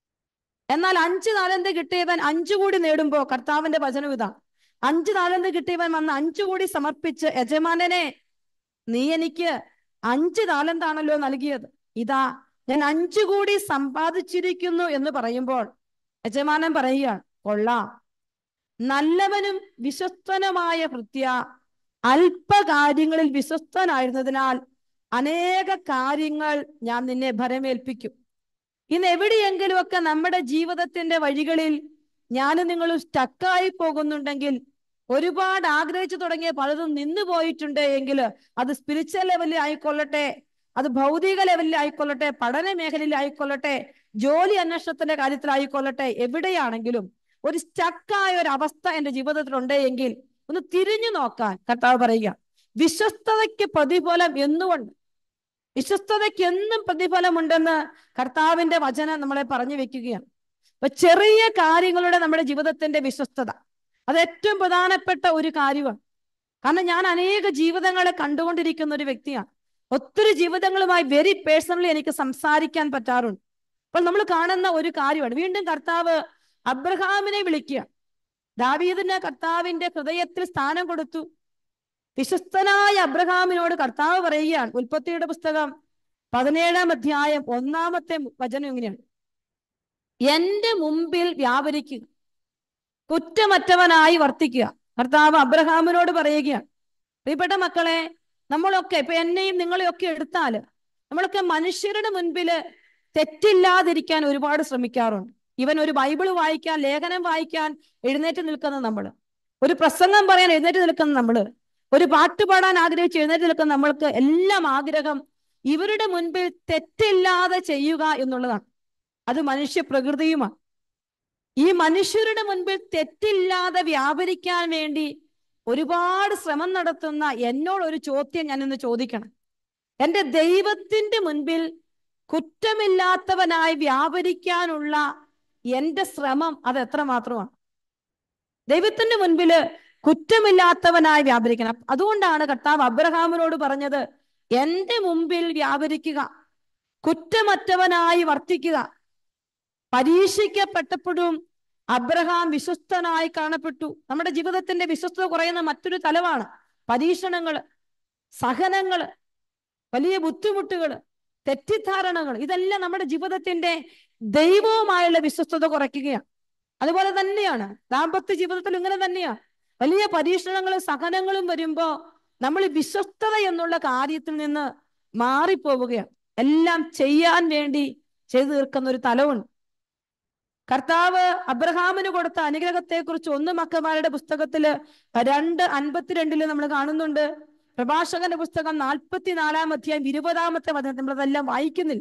എന്നാൽ അഞ്ച് താലന്ത് കിട്ടിയവൻ അഞ്ചു കൂടി നേടുമ്പോ കർത്താവിന്റെ വചനം ഇതാ അഞ്ച് താലന്ത് കിട്ടിയവൻ വന്ന് അഞ്ചു കൂടി സമർപ്പിച്ച് യജമാനനെ നീ എനിക്ക് അഞ്ച് താലന്താണല്ലോ നൽകിയത് ഇതാ ഞാൻ അഞ്ചു കൂടി സമ്പാദിച്ചിരിക്കുന്നു എന്ന് പറയുമ്പോൾ യജമാനൻ പറയുകയാണ് കൊള്ളാം നല്ലവനും വിശ്വസ്തനുമായ ഭൃത്യ അല്പകാര്യങ്ങളിൽ വിശ്വസ്തനായിരുന്നതിനാൽ അനേക കാര്യങ്ങൾ ഞാൻ നിന്നെ ഭരമേൽപ്പിക്കും ഇന്ന് എവിടെയെങ്കിലുമൊക്കെ നമ്മുടെ ജീവിതത്തിന്റെ വഴികളിൽ ഞാനും നിങ്ങളും സ്റ്റക്കായി പോകുന്നുണ്ടെങ്കിൽ ഒരുപാട് ആഗ്രഹിച്ചു തുടങ്ങിയ പലതും നിന്നു പോയിട്ടുണ്ട് എങ്കിൽ അത് സ്പിരിച്വൽ ലെവലിൽ ആയിക്കൊള്ളട്ടെ അത് ഭൗതിക ലെവലിൽ ആയിക്കൊള്ളട്ടെ പഠന മേഖലയിൽ ആയിക്കൊള്ളട്ടെ ജോലി അന്വേഷണത്തിന്റെ കാര്യത്തിലായിക്കൊള്ളട്ടെ എവിടെയാണെങ്കിലും ഒരു സ്റ്റക്കായ ഒരു അവസ്ഥ എന്റെ ജീവിതത്തിൽ ഉണ്ടെങ്കിൽ ഒന്ന് തിരിഞ്ഞു നോക്കാൻ കർത്താവ് പറയുക വിശ്വസ്തതയ്ക്ക് പ്രതിഫലം എന്നുകൊണ്ട് വിശ്വസ്തതയ്ക്ക് എന്നും പ്രതിഫലമുണ്ടെന്ന് കർത്താവിന്റെ വചനം നമ്മളെ പറഞ്ഞു വെക്കുകയാണ് അപ്പൊ ചെറിയ കാര്യങ്ങളുടെ നമ്മുടെ ജീവിതത്തിന്റെ വിശ്വസ്തത അത് ഏറ്റവും പ്രധാനപ്പെട്ട ഒരു കാര്യമാണ് കാരണം ഞാൻ അനേക ജീവിതങ്ങളെ കണ്ടുകൊണ്ടിരിക്കുന്ന ഒരു വ്യക്തിയാണ് ഒത്തിരി ജീവിതങ്ങളുമായി വെരി പേഴ്സണലി എനിക്ക് സംസാരിക്കാൻ പറ്റാറുണ്ട് അപ്പോൾ നമ്മൾ കാണുന്ന ഒരു കാര്യമാണ് വീണ്ടും കർത്താവ് അബ്രഹാമിനെ വിളിക്കുക ദാവീദിന് കർത്താവിന്റെ ഹൃദയത്തിൽ സ്ഥാനം കൊടുത്തു വിശ്വസ്തനായ അബ്രഹാമിനോട് കർത്താവ് പറയുകയാണ് ഉൽപ്പത്തിയുടെ പുസ്തകം പതിനേഴാം അധ്യായം ഒന്നാമത്തെ വചനം ഇങ്ങനെയാണ് എന്റെ മുമ്പിൽ വ്യാപരിക്കുക കുറ്റമറ്റവനായി വർത്തിക്കുക കർത്താവ് അബ്രഹാമിനോട് പറയുകയാണ് പ്രിയപ്പെട്ട മക്കളെ നമ്മളൊക്കെ ഇപ്പൊ എന്നെയും നിങ്ങളെയൊക്കെ എടുത്താല് നമ്മളൊക്കെ മനുഷ്യരുടെ മുൻപില് തെറ്റില്ലാതിരിക്കാൻ ഒരുപാട് ശ്രമിക്കാറുണ്ട് ഇവൻ ഒരു ബൈബിൾ വായിക്കാൻ ലേഖനം വായിക്കാൻ എഴുന്നേറ്റ് നിൽക്കുന്ന നമ്മള് ഒരു പ്രസംഗം പറയാൻ എഴുന്നേറ്റ് നിൽക്കുന്ന നമ്മള് ഒരു പാട്ട് പാടാൻ ആഗ്രഹിച്ച് എഴുന്നേറ്റ് നിൽക്കുന്ന നമ്മൾക്ക് എല്ലാം ആഗ്രഹം ഇവരുടെ മുൻപിൽ തെറ്റില്ലാതെ ചെയ്യുക എന്നുള്ളതാണ് അത് മനുഷ്യ പ്രകൃതിയുമാണ് ഈ മനുഷ്യരുടെ മുൻപിൽ തെറ്റില്ലാതെ വ്യാപരിക്കാൻ വേണ്ടി ഒരുപാട് ശ്രമം നടത്തുന്ന എന്നോട് ഒരു ചോദ്യം ഞാൻ ഇന്ന് ചോദിക്കണം എന്റെ ദൈവത്തിന്റെ മുൻപിൽ കുറ്റമില്ലാത്തവനായി വ്യാപരിക്കാനുള്ള എന്റെ ശ്രമം അത് എത്ര മാത്രമാണ് ദൈവത്തിന്റെ മുൻപില് കുറ്റമില്ലാത്തവനായി വ്യാപരിക്കണം അതുകൊണ്ടാണ് കർത്താവ് അബ്രഹാമിനോട് പറഞ്ഞത് എന്റെ മുമ്പിൽ വ്യാപരിക്കുക കുറ്റമറ്റവനായി വർത്തിക്കുക പരീക്ഷിക്കപ്പെട്ടപ്പോഴും അബ്രഹാം വിശ്വസ്തനായി കാണപ്പെട്ടു നമ്മുടെ ജീവിതത്തിന്റെ വിശ്വസ്തത കുറയുന്ന മറ്റൊരു തലമാണ് പരീക്ഷണങ്ങള് സഹനങ്ങള് വലിയ ബുദ്ധിമുട്ടുകള് തെറ്റിദ്ധാരണകൾ ഇതെല്ലാം നമ്മുടെ ജീവിതത്തിന്റെ ദൈവവുമായുള്ള വിശ്വസ്തത കുറയ്ക്കുകയാണ് അതുപോലെ തന്നെയാണ് ദാമ്പത്യ ജീവിതത്തിൽ ഇങ്ങനെ തന്നെയാണ് വലിയ പരീക്ഷണങ്ങളും സഹനങ്ങളും വരുമ്പോ നമ്മൾ ഈ വിശ്വസ്തത എന്നുള്ള കാര്യത്തിൽ നിന്ന് മാറിപ്പോവുകയാണ് എല്ലാം ചെയ്യാൻ വേണ്ടി ചെയ്തു തീർക്കുന്ന ഒരു തലവുണ്ട് കർത്താവ് അബ്രഹാമിന് കൊടുത്ത അനുഗ്രഹത്തെ കുറിച്ച് ഒന്ന് മക്കന്മാരുടെ പുസ്തകത്തില് രണ്ട് അൻപത്തിരണ്ടില് നമ്മൾ കാണുന്നുണ്ട് പ്രഭാഷകന്റെ പുസ്തകം നാൽപ്പത്തിനാലാം അധ്യായം ഇരുപതാമത്തെ വചനം നമ്മളതെല്ലാം വായിക്കുന്നില്ല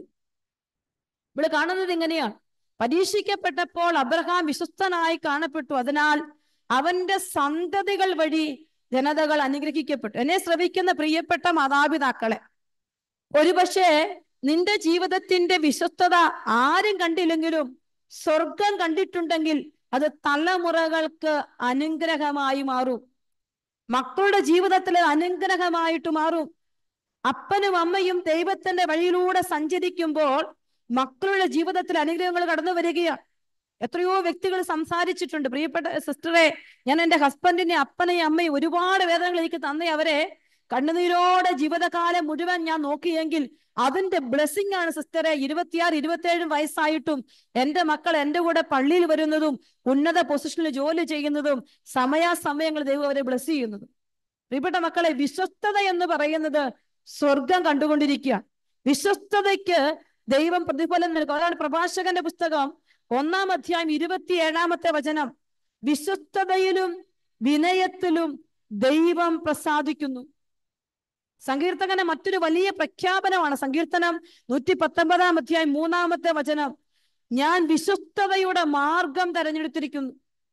ഇവിടെ കാണുന്നത് ഇങ്ങനെയാണ് പരീക്ഷിക്കപ്പെട്ടപ്പോൾ അബ്രഹാം വിശ്വസ്തനായി കാണപ്പെട്ടു അതിനാൽ അവന്റെ സന്തതികൾ വഴി ജനതകൾ അനുഗ്രഹിക്കപ്പെട്ടു എന്നെ ശ്രവിക്കുന്ന പ്രിയപ്പെട്ട മാതാപിതാക്കളെ ഒരുപക്ഷെ നിന്റെ ജീവിതത്തിന്റെ വിശ്വസ്തത ആരും കണ്ടില്ലെങ്കിലും സ്വർഗം കണ്ടിട്ടുണ്ടെങ്കിൽ അത് തലമുറകൾക്ക് അനുഗ്രഹമായി മാറും മക്കളുടെ ജീവിതത്തിൽ അനുഗ്രഹമായിട്ട് മാറും അപ്പനും അമ്മയും ദൈവത്തിന്റെ വഴിയിലൂടെ സഞ്ചരിക്കുമ്പോൾ മക്കളുടെ ജീവിതത്തിൽ അനുഗ്രഹങ്ങൾ കടന്നു വരികയാണ് എത്രയോ വ്യക്തികൾ സംസാരിച്ചിട്ടുണ്ട് പ്രിയപ്പെട്ട സിസ്റ്ററെ ഞാൻ എൻ്റെ ഹസ്ബൻഡിനെ അപ്പനെയും അമ്മയും ഒരുപാട് വേദനകൾ എനിക്ക് തന്നെ അവരെ കണ്ണുനീരോടെ ജീവിതകാലം മുഴുവൻ ഞാൻ നോക്കിയെങ്കിൽ അതിന്റെ ബ്ലെസ്സിങ് ആണ് സിസ്റ്ററെ ഇരുപത്തിയാറ് ഇരുപത്തിയേഴും വയസ്സായിട്ടും എൻ്റെ മക്കൾ എൻ്റെ കൂടെ പള്ളിയിൽ വരുന്നതും ഉന്നത പൊസിഷനിൽ ജോലി ചെയ്യുന്നതും സമയാസമയങ്ങൾ ദൈവം അവരെ ബ്ലെസ് ചെയ്യുന്നതും പ്രിയപ്പെട്ട മക്കളെ വിശ്വസ്തത എന്ന് പറയുന്നത് സ്വർഗം കണ്ടുകൊണ്ടിരിക്കുക വിശ്വസ്തതയ്ക്ക് ദൈവം പ്രതിഫലം നൽകും അതാണ് പ്രഭാഷകന്റെ പുസ്തകം ഒന്നാം അധ്യായം ഇരുപത്തി ഏഴാമത്തെ വചനം വിശ്വസ്തതയിലും വിനയത്തിലും ദൈവം പ്രസാദിക്കുന്നു സങ്കീർത്തകന്റെ മറ്റൊരു വലിയ പ്രഖ്യാപനമാണ് സങ്കീർത്തനം നൂറ്റി പത്തൊമ്പതാം അധ്യായം മൂന്നാമത്തെ വചനം ഞാൻ വിശ്വസ്തതയുടെ മാർഗം തെരഞ്ഞെടുത്തിരിക്കുന്നു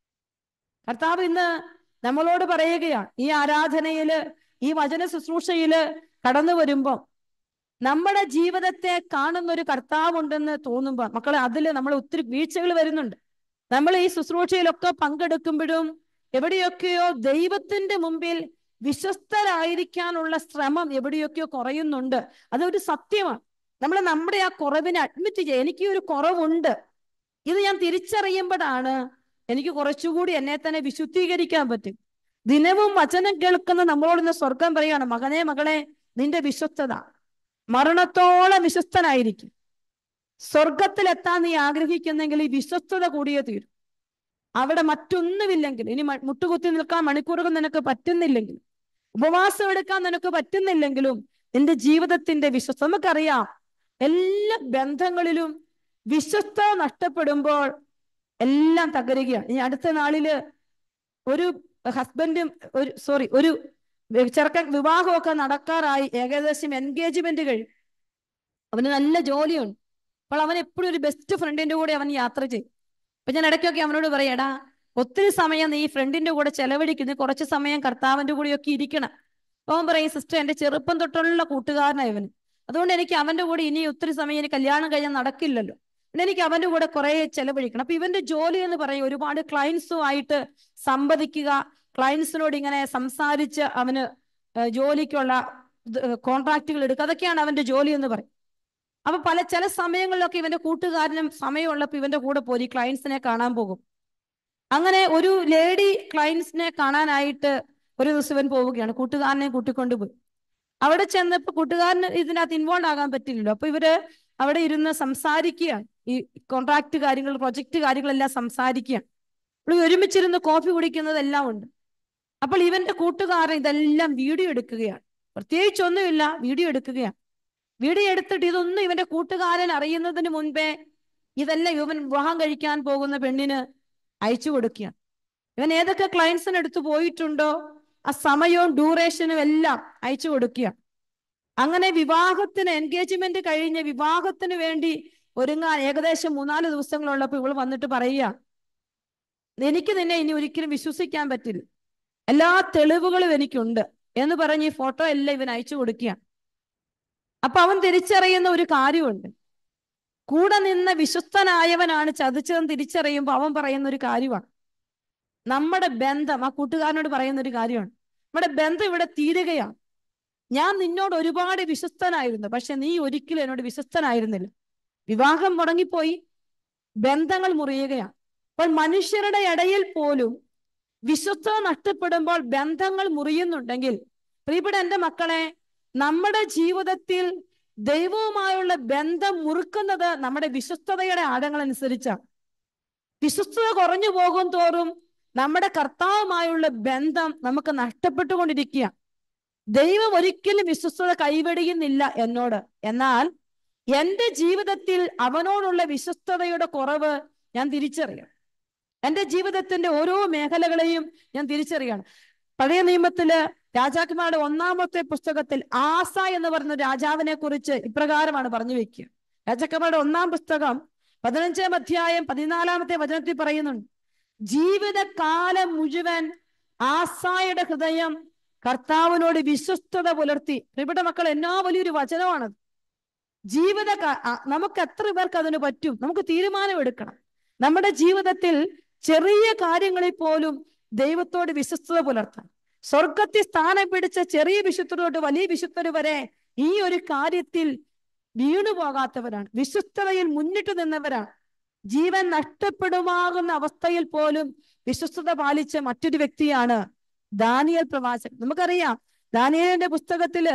കർത്താവ് ഇന്ന് നമ്മളോട് പറയുകയാണ് ഈ ആരാധനയില് ഈ വചന ശുശ്രൂഷയില് കടന്നു വരുമ്പോ നമ്മുടെ ജീവിതത്തെ കാണുന്ന ഒരു കർത്താവുണ്ടെന്ന് തോന്നുമ്പോ മക്കളെ അതിൽ നമ്മൾ ഒത്തിരി വീഴ്ചകൾ വരുന്നുണ്ട് നമ്മൾ ഈ ശുശ്രൂഷയിലൊക്കെ പങ്കെടുക്കുമ്പോഴും എവിടെയൊക്കെയോ ദൈവത്തിന്റെ മുമ്പിൽ വിശ്വസ്തരായിരിക്കാനുള്ള ശ്രമം എവിടെയൊക്കെയോ കുറയുന്നുണ്ട് അതൊരു സത്യമാണ് നമ്മൾ നമ്മുടെ ആ കുറവിനെ അഡ്മിറ്റ് ചെയ്യുക എനിക്ക് ഒരു കുറവുണ്ട് ഇത് ഞാൻ തിരിച്ചറിയുമ്പോഴാണ് എനിക്ക് കുറച്ചുകൂടി എന്നെ തന്നെ വിശുദ്ധീകരിക്കാൻ പറ്റും ദിനവും വചനം കേൾക്കുന്ന നമ്മളോട് ഇന്ന് സ്വർഗം പറയാണ് മകനെ മകളെ നിന്റെ വിശ്വസ്തത മരണത്തോളം വിശ്വസ്തനായിരിക്കും സ്വർഗത്തിലെത്താൻ നീ ആഗ്രഹിക്കുന്നെങ്കിൽ ഈ വിശ്വസ്തത കൂടിയേ തീരും അവിടെ മറ്റൊന്നുമില്ലെങ്കിൽ ഇനി മ- മുട്ടുകുത്തി നിൽക്കാൻ മണിക്കൂറുകൾ നിനക്ക് പറ്റുന്നില്ലെങ്കിൽ ഉപവാസം എടുക്കാൻ നിനക്ക് പറ്റുന്നില്ലെങ്കിലും നിന്റെ ജീവിതത്തിന്റെ വിശ്വസ്ത നമുക്കറിയാം എല്ലാ ബന്ധങ്ങളിലും വിശ്വസ്ത നഷ്ടപ്പെടുമ്പോൾ എല്ലാം തകരുകയാണ് ഇനി അടുത്ത നാളില് ഒരു ഹസ്ബൻഡും ഒരു സോറി ഒരു ചെറുക്കൻ വിവാഹമൊക്കെ നടക്കാറായി ഏകദേശം എൻഗേജ്മെന്റ് കഴിയും അവന് നല്ല ജോലിയുണ്ട് അപ്പോൾ അവൻ എപ്പോഴും ഒരു ബെസ്റ്റ് ഫ്രണ്ടിന്റെ കൂടെ അവൻ യാത്ര ചെയ്യും അപ്പൊ ഞാൻ ഇടയ്ക്കൊക്കെ അവനോട് പറയും എടാ ഒത്തിരി സമയം നീ ഫ്രണ്ടിന്റെ കൂടെ ചെലവഴിക്കുന്നു കുറച്ച് സമയം കർത്താവിന്റെ കൂടെയൊക്കെ ഇരിക്കണം അപ്പൊ അവൻ പറയും സിസ്റ്റർ എന്റെ ചെറുപ്പം തൊട്ടുള്ള കൂട്ടുകാരനാണ് ഇവന് അതുകൊണ്ട് എനിക്ക് അവന്റെ കൂടെ ഇനി ഒത്തിരി സമയം ഇനി കല്യാണം കഴിഞ്ഞാൽ നടക്കില്ലല്ലോ പിന്നെ എനിക്ക് അവന്റെ കൂടെ കുറെ ചെലവഴിക്കണം അപ്പൊ ഇവന്റെ ജോലി എന്ന് പറയും ഒരുപാട് ക്ലയൻസുമായിട്ട് സംവദിക്കുക ക്ലയൻസിനോട് ഇങ്ങനെ സംസാരിച്ച് അവന് ഏഹ് ജോലിക്കുള്ള കോൺട്രാക്റ്റുകൾ എടുക്കുക അതൊക്കെയാണ് അവന്റെ ജോലി എന്ന് പറയും അപ്പൊ പല ചില സമയങ്ങളിലൊക്കെ ഇവന്റെ കൂട്ടുകാരനും സമയമുള്ളപ്പോൾ ഇവന്റെ കൂടെ പോയി ക്ലയൻസിനെ കാണാൻ പോകും അങ്ങനെ ഒരു ലേഡി ക്ലയൻസിനെ കാണാനായിട്ട് ഒരു ദിവസം ഇവൻ പോവുകയാണ് കൂട്ടുകാരനെ കൂട്ടിക്കൊണ്ടുപോയി അവിടെ ചെന്നപ്പോ കൂട്ടുകാരന് ഇതിനകത്ത് ഇൻവോൾവ് ആകാൻ പറ്റില്ലല്ലോ അപ്പൊ ഇവര് അവിടെ ഇരുന്ന് സംസാരിക്കുകയാണ് ഈ കോൺട്രാക്ട് കാര്യങ്ങൾ പ്രൊജക്ട് കാര്യങ്ങളെല്ലാം സംസാരിക്കുകയാണ് ഇവിടെ ഒരുമിച്ചിരുന്ന് കോഫി കുടിക്കുന്നതെല്ലാം ഉണ്ട് അപ്പോൾ ഇവന്റെ കൂട്ടുകാരൻ ഇതെല്ലാം വീഡിയോ എടുക്കുകയാണ് പ്രത്യേകിച്ചൊന്നുമില്ല വീഡിയോ എടുക്കുകയാണ് വീഡിയോ എടുത്തിട്ട് ഇതൊന്നും ഇവന്റെ കൂട്ടുകാരൻ അറിയുന്നതിന് മുൻപേ ഇതെല്ലാം ഇവൻ വിവാഹം കഴിക്കാൻ പോകുന്ന പെണ്ണിന് അയച്ചു കൊടുക്കുകയാണ് ഇവൻ ഏതൊക്കെ ക്ലയൻസിന് എടുത്തു പോയിട്ടുണ്ടോ ആ സമയവും ഡ്യൂറേഷനും എല്ലാം അയച്ചു കൊടുക്കുകയാണ് അങ്ങനെ വിവാഹത്തിന് എൻഗേജ്മെന്റ് കഴിഞ്ഞ് വിവാഹത്തിന് വേണ്ടി ഒരുങ്ങാൻ ഏകദേശം മൂന്നാല് ദിവസങ്ങളുള്ളപ്പോൾ ഇവൾ വന്നിട്ട് പറയുക എനിക്ക് നിന്നെ ഇനി ഒരിക്കലും വിശ്വസിക്കാൻ പറ്റില്ല എല്ലാ തെളിവുകളും എനിക്കുണ്ട് എന്ന് പറഞ്ഞ് ഈ ഫോട്ടോ എല്ലാം ഇവൻ അയച്ചു കൊടുക്കുകയാണ് അപ്പൊ അവൻ തിരിച്ചറിയുന്ന ഒരു കാര്യമുണ്ട് കൂടെ നിന്ന വിശ്വസ്തനായവനാണ് ചതിച്ചതെന്ന് തിരിച്ചറിയുമ്പോൾ അവൻ പറയുന്ന ഒരു കാര്യമാണ് നമ്മുടെ ബന്ധം ആ കൂട്ടുകാരനോട് പറയുന്ന ഒരു കാര്യമാണ് നമ്മുടെ ബന്ധം ഇവിടെ തീരുകയാണ് ഞാൻ നിന്നോട് ഒരുപാട് വിശ്വസ്തനായിരുന്നു പക്ഷെ നീ ഒരിക്കലും എന്നോട് വിശ്വസ്തനായിരുന്നില്ല വിവാഹം മുടങ്ങിപ്പോയി ബന്ധങ്ങൾ മുറിയുകയാണ് അപ്പോൾ മനുഷ്യരുടെ ഇടയിൽ പോലും വിശ്വസ്തത നഷ്ടപ്പെടുമ്പോൾ ബന്ധങ്ങൾ മുറിയുന്നുണ്ടെങ്കിൽ പ്രിയപ്പെട്ട എന്റെ മക്കളെ നമ്മുടെ ജീവിതത്തിൽ ദൈവവുമായുള്ള ബന്ധം മുറുക്കുന്നത് നമ്മുടെ വിശ്വസ്തതയുടെ ആഴങ്ങൾ അനുസരിച്ചാണ് വിശ്വസ്തത കുറഞ്ഞു പോകും തോറും നമ്മുടെ കർത്താവുമായുള്ള ബന്ധം നമുക്ക് നഷ്ടപ്പെട്ടുകൊണ്ടിരിക്കുക ദൈവം ഒരിക്കലും വിശ്വസ്തത കൈവെടിയുന്നില്ല എന്നോട് എന്നാൽ എന്റെ ജീവിതത്തിൽ അവനോടുള്ള വിശ്വസ്തതയുടെ കുറവ് ഞാൻ തിരിച്ചറിയാം എന്റെ ജീവിതത്തിന്റെ ഓരോ മേഖലകളെയും ഞാൻ തിരിച്ചറിയാണ് പഴയ നിയമത്തില് രാജാക്കന്മാരുടെ ഒന്നാമത്തെ പുസ്തകത്തിൽ ആസ എന്ന് പറയുന്ന രാജാവിനെ കുറിച്ച് ഇപ്രകാരമാണ് പറഞ്ഞു വെക്കുക രാജാക്കന്മാരുടെ ഒന്നാം പുസ്തകം പതിനഞ്ചാം അധ്യായം പതിനാലാമത്തെ വചനത്തിൽ പറയുന്നുണ്ട് ജീവിതകാലം മുഴുവൻ ആസായുടെ ഹൃദയം കർത്താവിനോട് വിശ്വസ്തത പുലർത്തി പ്രിയപ്പെട്ട മക്കൾ എന്നാ വലിയൊരു വചനമാണത് ജീവിത നമുക്ക് എത്ര പേർക്ക് അതിന് പറ്റും നമുക്ക് തീരുമാനമെടുക്കണം നമ്മുടെ ജീവിതത്തിൽ ചെറിയ കാര്യങ്ങളിൽ പോലും ദൈവത്തോട് വിശ്വസ്തത പുലർത്താം സ്വർഗത്തിൽ സ്ഥാനം പിടിച്ച ചെറിയ വിശുദ്ധരോട് വലിയ വിശുദ്ധർ വരെ ഈ ഒരു കാര്യത്തിൽ വീണു പോകാത്തവരാണ് വിശ്വസ്തതയിൽ മുന്നിട്ട് നിന്നവരാണ് ജീവൻ നഷ്ടപ്പെടുമാകുന്ന അവസ്ഥയിൽ പോലും വിശ്വസ്തത പാലിച്ച മറ്റൊരു വ്യക്തിയാണ് ദാനിയൽ പ്രവാചകൻ നമുക്കറിയാം ദാനിയലിന്റെ പുസ്തകത്തില്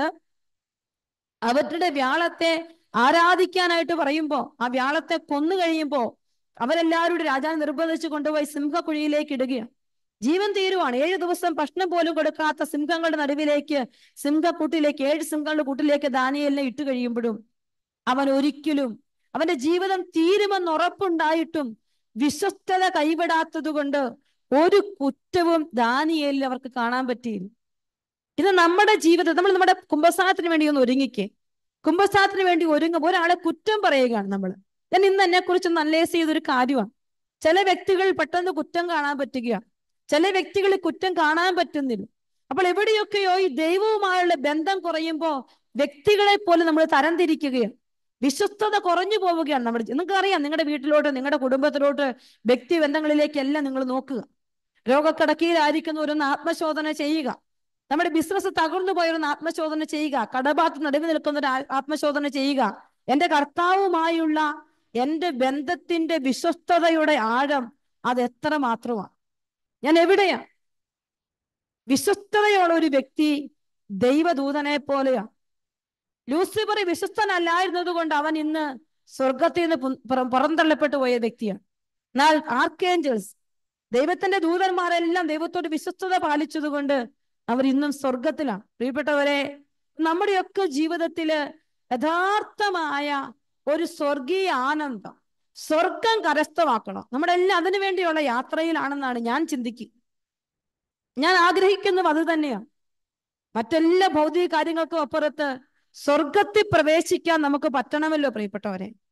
അവരുടെ വ്യാളത്തെ ആരാധിക്കാനായിട്ട് പറയുമ്പോ ആ വ്യാളത്തെ കൊന്നു കഴിയുമ്പോ അവരെല്ലാവരും രാജാവ് നിർബന്ധിച്ച് കൊണ്ടുപോയി സിംഹക്കുഴിയിലേക്ക് ഇടുകയാണ് ജീവൻ തീരുവാണ് ഏഴ് ദിവസം ഭക്ഷണം പോലും കൊടുക്കാത്ത സിംഹങ്ങളുടെ നടുവിലേക്ക് സിംഹക്കൂട്ടിലേക്ക് ഏഴ് സിംഹങ്ങളുടെ കൂട്ടിലേക്ക് ദാനിയലിനെ ഇട്ട് കഴിയുമ്പോഴും അവൻ ഒരിക്കലും അവന്റെ ജീവിതം തീരുമെന്ന് ഉറപ്പുണ്ടായിട്ടും വിശ്വസ്തത കൈവിടാത്തത് കൊണ്ട് ഒരു കുറ്റവും ദാനിയേലിൽ അവർക്ക് കാണാൻ പറ്റിയില്ല ഇത് നമ്മുടെ ജീവിതം നമ്മൾ നമ്മുടെ കുംഭസാരത്തിന് വേണ്ടി ഒന്ന് ഒരുങ്ങിക്കേ കുംഭസാരത്തിന് വേണ്ടി ഒരുങ്ങും ഒരാളെ കുറ്റം പറയുകയാണ് നമ്മൾ ഞാൻ ഇന്ന് എന്നെ കുറിച്ച് അനലൈസ് ചെയ്തൊരു കാര്യമാണ് ചില വ്യക്തികൾ പെട്ടെന്ന് കുറ്റം കാണാൻ പറ്റുകയാണ് ചില വ്യക്തികളിൽ കുറ്റം കാണാൻ പറ്റുന്നില്ല അപ്പോൾ എവിടെയൊക്കെയോ ഈ ദൈവവുമായുള്ള ബന്ധം കുറയുമ്പോൾ വ്യക്തികളെ പോലെ നമ്മൾ തരംതിരിക്കുകയാണ് വിശ്വസ്തത കുറഞ്ഞു പോവുകയാണ് നമ്മുടെ നിങ്ങൾക്ക് അറിയാം നിങ്ങളുടെ വീട്ടിലോട്ട് നിങ്ങളുടെ കുടുംബത്തിലോട്ട് വ്യക്തി ബന്ധങ്ങളിലേക്കെല്ലാം നിങ്ങൾ നോക്കുക രോഗക്കിടക്കയിലായിരിക്കുന്നവരൊന്ന് ആത്മശോധന ചെയ്യുക നമ്മുടെ ബിസിനസ് തകർന്നു പോയൊന്ന് ആത്മശോധന ചെയ്യുക കടബാത്ത് നടുവ് നിൽക്കുന്ന ഒരു ആത്മശോധന ചെയ്യുക എന്റെ കർത്താവുമായുള്ള എന്റെ ബന്ധത്തിന്റെ വിശ്വസ്തതയുടെ ആഴം അത് എത്ര മാത്രമാണ് ഞാൻ എവിടെയാ വിശ്വസ്തതയുള്ള ഒരു വ്യക്തി ദൈവദൂതനെ പോലെയാ ലൂസിഫർ വിശ്വസ്തനല്ലായിരുന്നത് കൊണ്ട് അവൻ ഇന്ന് സ്വർഗത്തിൽ നിന്ന് പുറന്തള്ളപ്പെട്ടു പോയ വ്യക്തിയാണ് എന്നാൽ ആർക്കേഞ്ചൽസ് ദൈവത്തിന്റെ ദൂതന്മാരെല്ലാം ദൈവത്തോട് വിശ്വസ്തത പാലിച്ചതുകൊണ്ട് അവർ ഇന്നും സ്വർഗത്തിലാണ് പ്രിയപ്പെട്ടവരെ നമ്മുടെയൊക്കെ ജീവിതത്തില് യഥാർത്ഥമായ ഒരു സ്വർഗീയ ആനന്ദം സ്വർഗം കരസ്ഥമാക്കണം നമ്മളെല്ലാം അതിനു വേണ്ടിയുള്ള യാത്രയിലാണെന്നാണ് ഞാൻ ചിന്തിക്കുക ഞാൻ ആഗ്രഹിക്കുന്നത് അത് തന്നെയാണ് മറ്റെല്ലാ ഭൗതിക കാര്യങ്ങൾക്കും അപ്പുറത്ത് സ്വർഗത്തിൽ പ്രവേശിക്കാൻ നമുക്ക് പറ്റണമല്ലോ പ്രിയപ്പെട്ടവരെ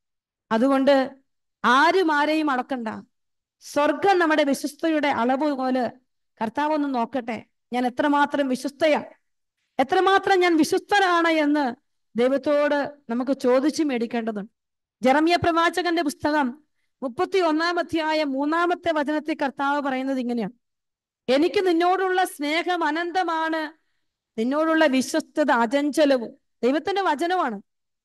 അതുകൊണ്ട് ആരും ആരെയും അളക്കണ്ട സ്വർഗം നമ്മുടെ വിശ്വസ്തയുടെ അളവ് പോലെ കർത്താവ് ഒന്ന് നോക്കട്ടെ ഞാൻ എത്രമാത്രം വിശ്വസ്തയാണ് എത്രമാത്രം ഞാൻ വിശ്വസ്തനാണ് എന്ന് ദൈവത്തോട് നമുക്ക് ചോദിച്ചു മേടിക്കേണ്ടതുണ്ട് ജെറമിയ പ്രവാചകന്റെ പുസ്തകം മുപ്പത്തി ഒന്നാം അധ്യായം മൂന്നാമത്തെ വചനത്തിൽ കർത്താവ് പറയുന്നത് ഇങ്ങനെയാണ് എനിക്ക് നിന്നോടുള്ള സ്നേഹം അനന്തമാണ് നിന്നോടുള്ള വിശ്വസ്തത അചഞ്ചലവും ദൈവത്തിന്റെ വചനമാണ്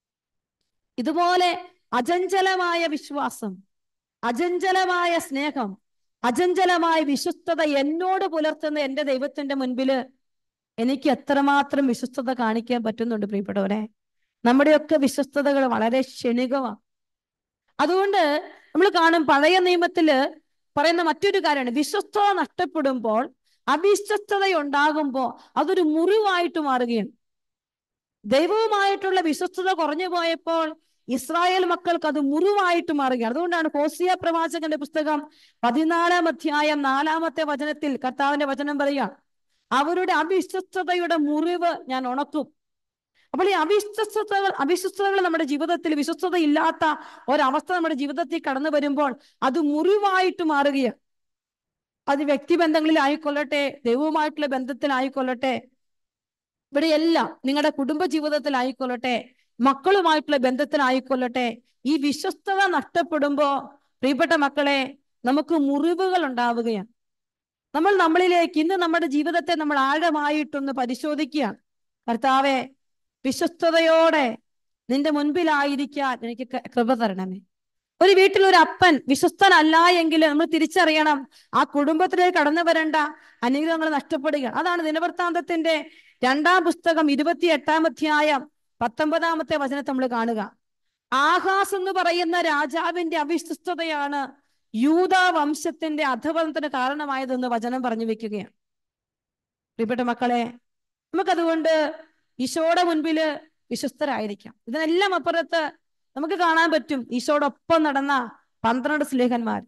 ഇതുപോലെ അചഞ്ചലമായ വിശ്വാസം അചഞ്ചലമായ സ്നേഹം അചഞ്ചലമായ വിശ്വസ്തത എന്നോട് പുലർത്തുന്ന എന്റെ ദൈവത്തിന്റെ മുൻപില് എനിക്ക് എത്രമാത്രം വിശ്വസ്തത കാണിക്കാൻ പറ്റുന്നുണ്ട് പ്രിയപ്പെട്ടവരെ നമ്മുടെയൊക്കെ വിശ്വസ്തതകൾ വളരെ ക്ഷണികമാണ് അതുകൊണ്ട് നമ്മൾ കാണും പഴയ നിയമത്തില് പറയുന്ന മറ്റൊരു കാര്യമാണ് വിശ്വസ്തത നഷ്ടപ്പെടുമ്പോൾ അവിശ്വസ്തത ഉണ്ടാകുമ്പോൾ അതൊരു മുറിവായിട്ട് മാറുകയാണ് ദൈവവുമായിട്ടുള്ള വിശ്വസ്തത കുറഞ്ഞു പോയപ്പോൾ ഇസ്രായേൽ മക്കൾക്ക് അത് മുറിവായിട്ട് മാറുകയാണ് അതുകൊണ്ടാണ് ഹോസിയ പ്രവാചകന്റെ പുസ്തകം പതിനാലാം അധ്യായം നാലാമത്തെ വചനത്തിൽ കർത്താവിന്റെ വചനം പറയുക അവരുടെ അവിശ്വസ്തതയുടെ മുറിവ് ഞാൻ ഉണക്കും അപ്പോൾ ഈ അവിശ്വസ്തതകൾ അവിശ്വസ്തതകൾ നമ്മുടെ ജീവിതത്തിൽ വിശ്വസ്തത ഇല്ലാത്ത ഒരവസ്ഥ നമ്മുടെ ജീവിതത്തിൽ കടന്നു വരുമ്പോൾ അത് മുറിവായിട്ട് മാറുകയാണ് അത് വ്യക്തിബന്ധങ്ങളിൽ ആയിക്കൊള്ളട്ടെ ദൈവവുമായിട്ടുള്ള ബന്ധത്തിലായിക്കൊള്ളട്ടെ ഇവിടെയെല്ലാം നിങ്ങളുടെ കുടുംബ ജീവിതത്തിലായിക്കൊള്ളട്ടെ മക്കളുമായിട്ടുള്ള ബന്ധത്തിലായിക്കൊള്ളട്ടെ ഈ വിശ്വസ്തത നഷ്ടപ്പെടുമ്പോ പ്രിയപ്പെട്ട മക്കളെ നമുക്ക് മുറിവുകൾ ഉണ്ടാവുകയാണ് നമ്മൾ നമ്മളിലേക്ക് ഇന്ന് നമ്മുടെ ജീവിതത്തെ നമ്മൾ ആഴമായിട്ടൊന്ന് പരിശോധിക്കുകയാണ് കർത്താവെ വിശ്വസ്തയോടെ നിന്റെ മുൻപിലായിരിക്കാൻ എനിക്ക് ക- കൃപ തരണമേ ഒരു വീട്ടിൽ ഒരു അപ്പൻ വിശ്വസ്തനല്ല എങ്കിൽ നമ്മൾ തിരിച്ചറിയണം ആ കുടുംബത്തിലേക്ക് കടന്നു വരേണ്ട അനുഗ്രഹങ്ങൾ നഷ്ടപ്പെടുക അതാണ് ദിനവൃത്താന്തത്തിന്റെ രണ്ടാം പുസ്തകം ഇരുപത്തി എട്ടാം അധ്യായം പത്തൊമ്പതാമത്തെ വചനത്തെ നമ്മൾ കാണുക ആഹാസ് എന്ന് പറയുന്ന രാജാവിന്റെ അവിശ്വസ്തതയാണ് യൂത വംശത്തിന്റെ അധപതനത്തിന് കാരണമായതെന്ന് വചനം പറഞ്ഞു വെക്കുകയാണ് പ്രിയപ്പെട്ട മക്കളെ നമുക്കതുകൊണ്ട് ഈശോയുടെ മുൻപില് വിശ്വസ്തരായിരിക്കാം ഇതിനെല്ലാം അപ്പുറത്ത് നമുക്ക് കാണാൻ പറ്റും ഈശോടൊപ്പം നടന്ന പന്ത്രണ്ട് സ്ലേഹന്മാർ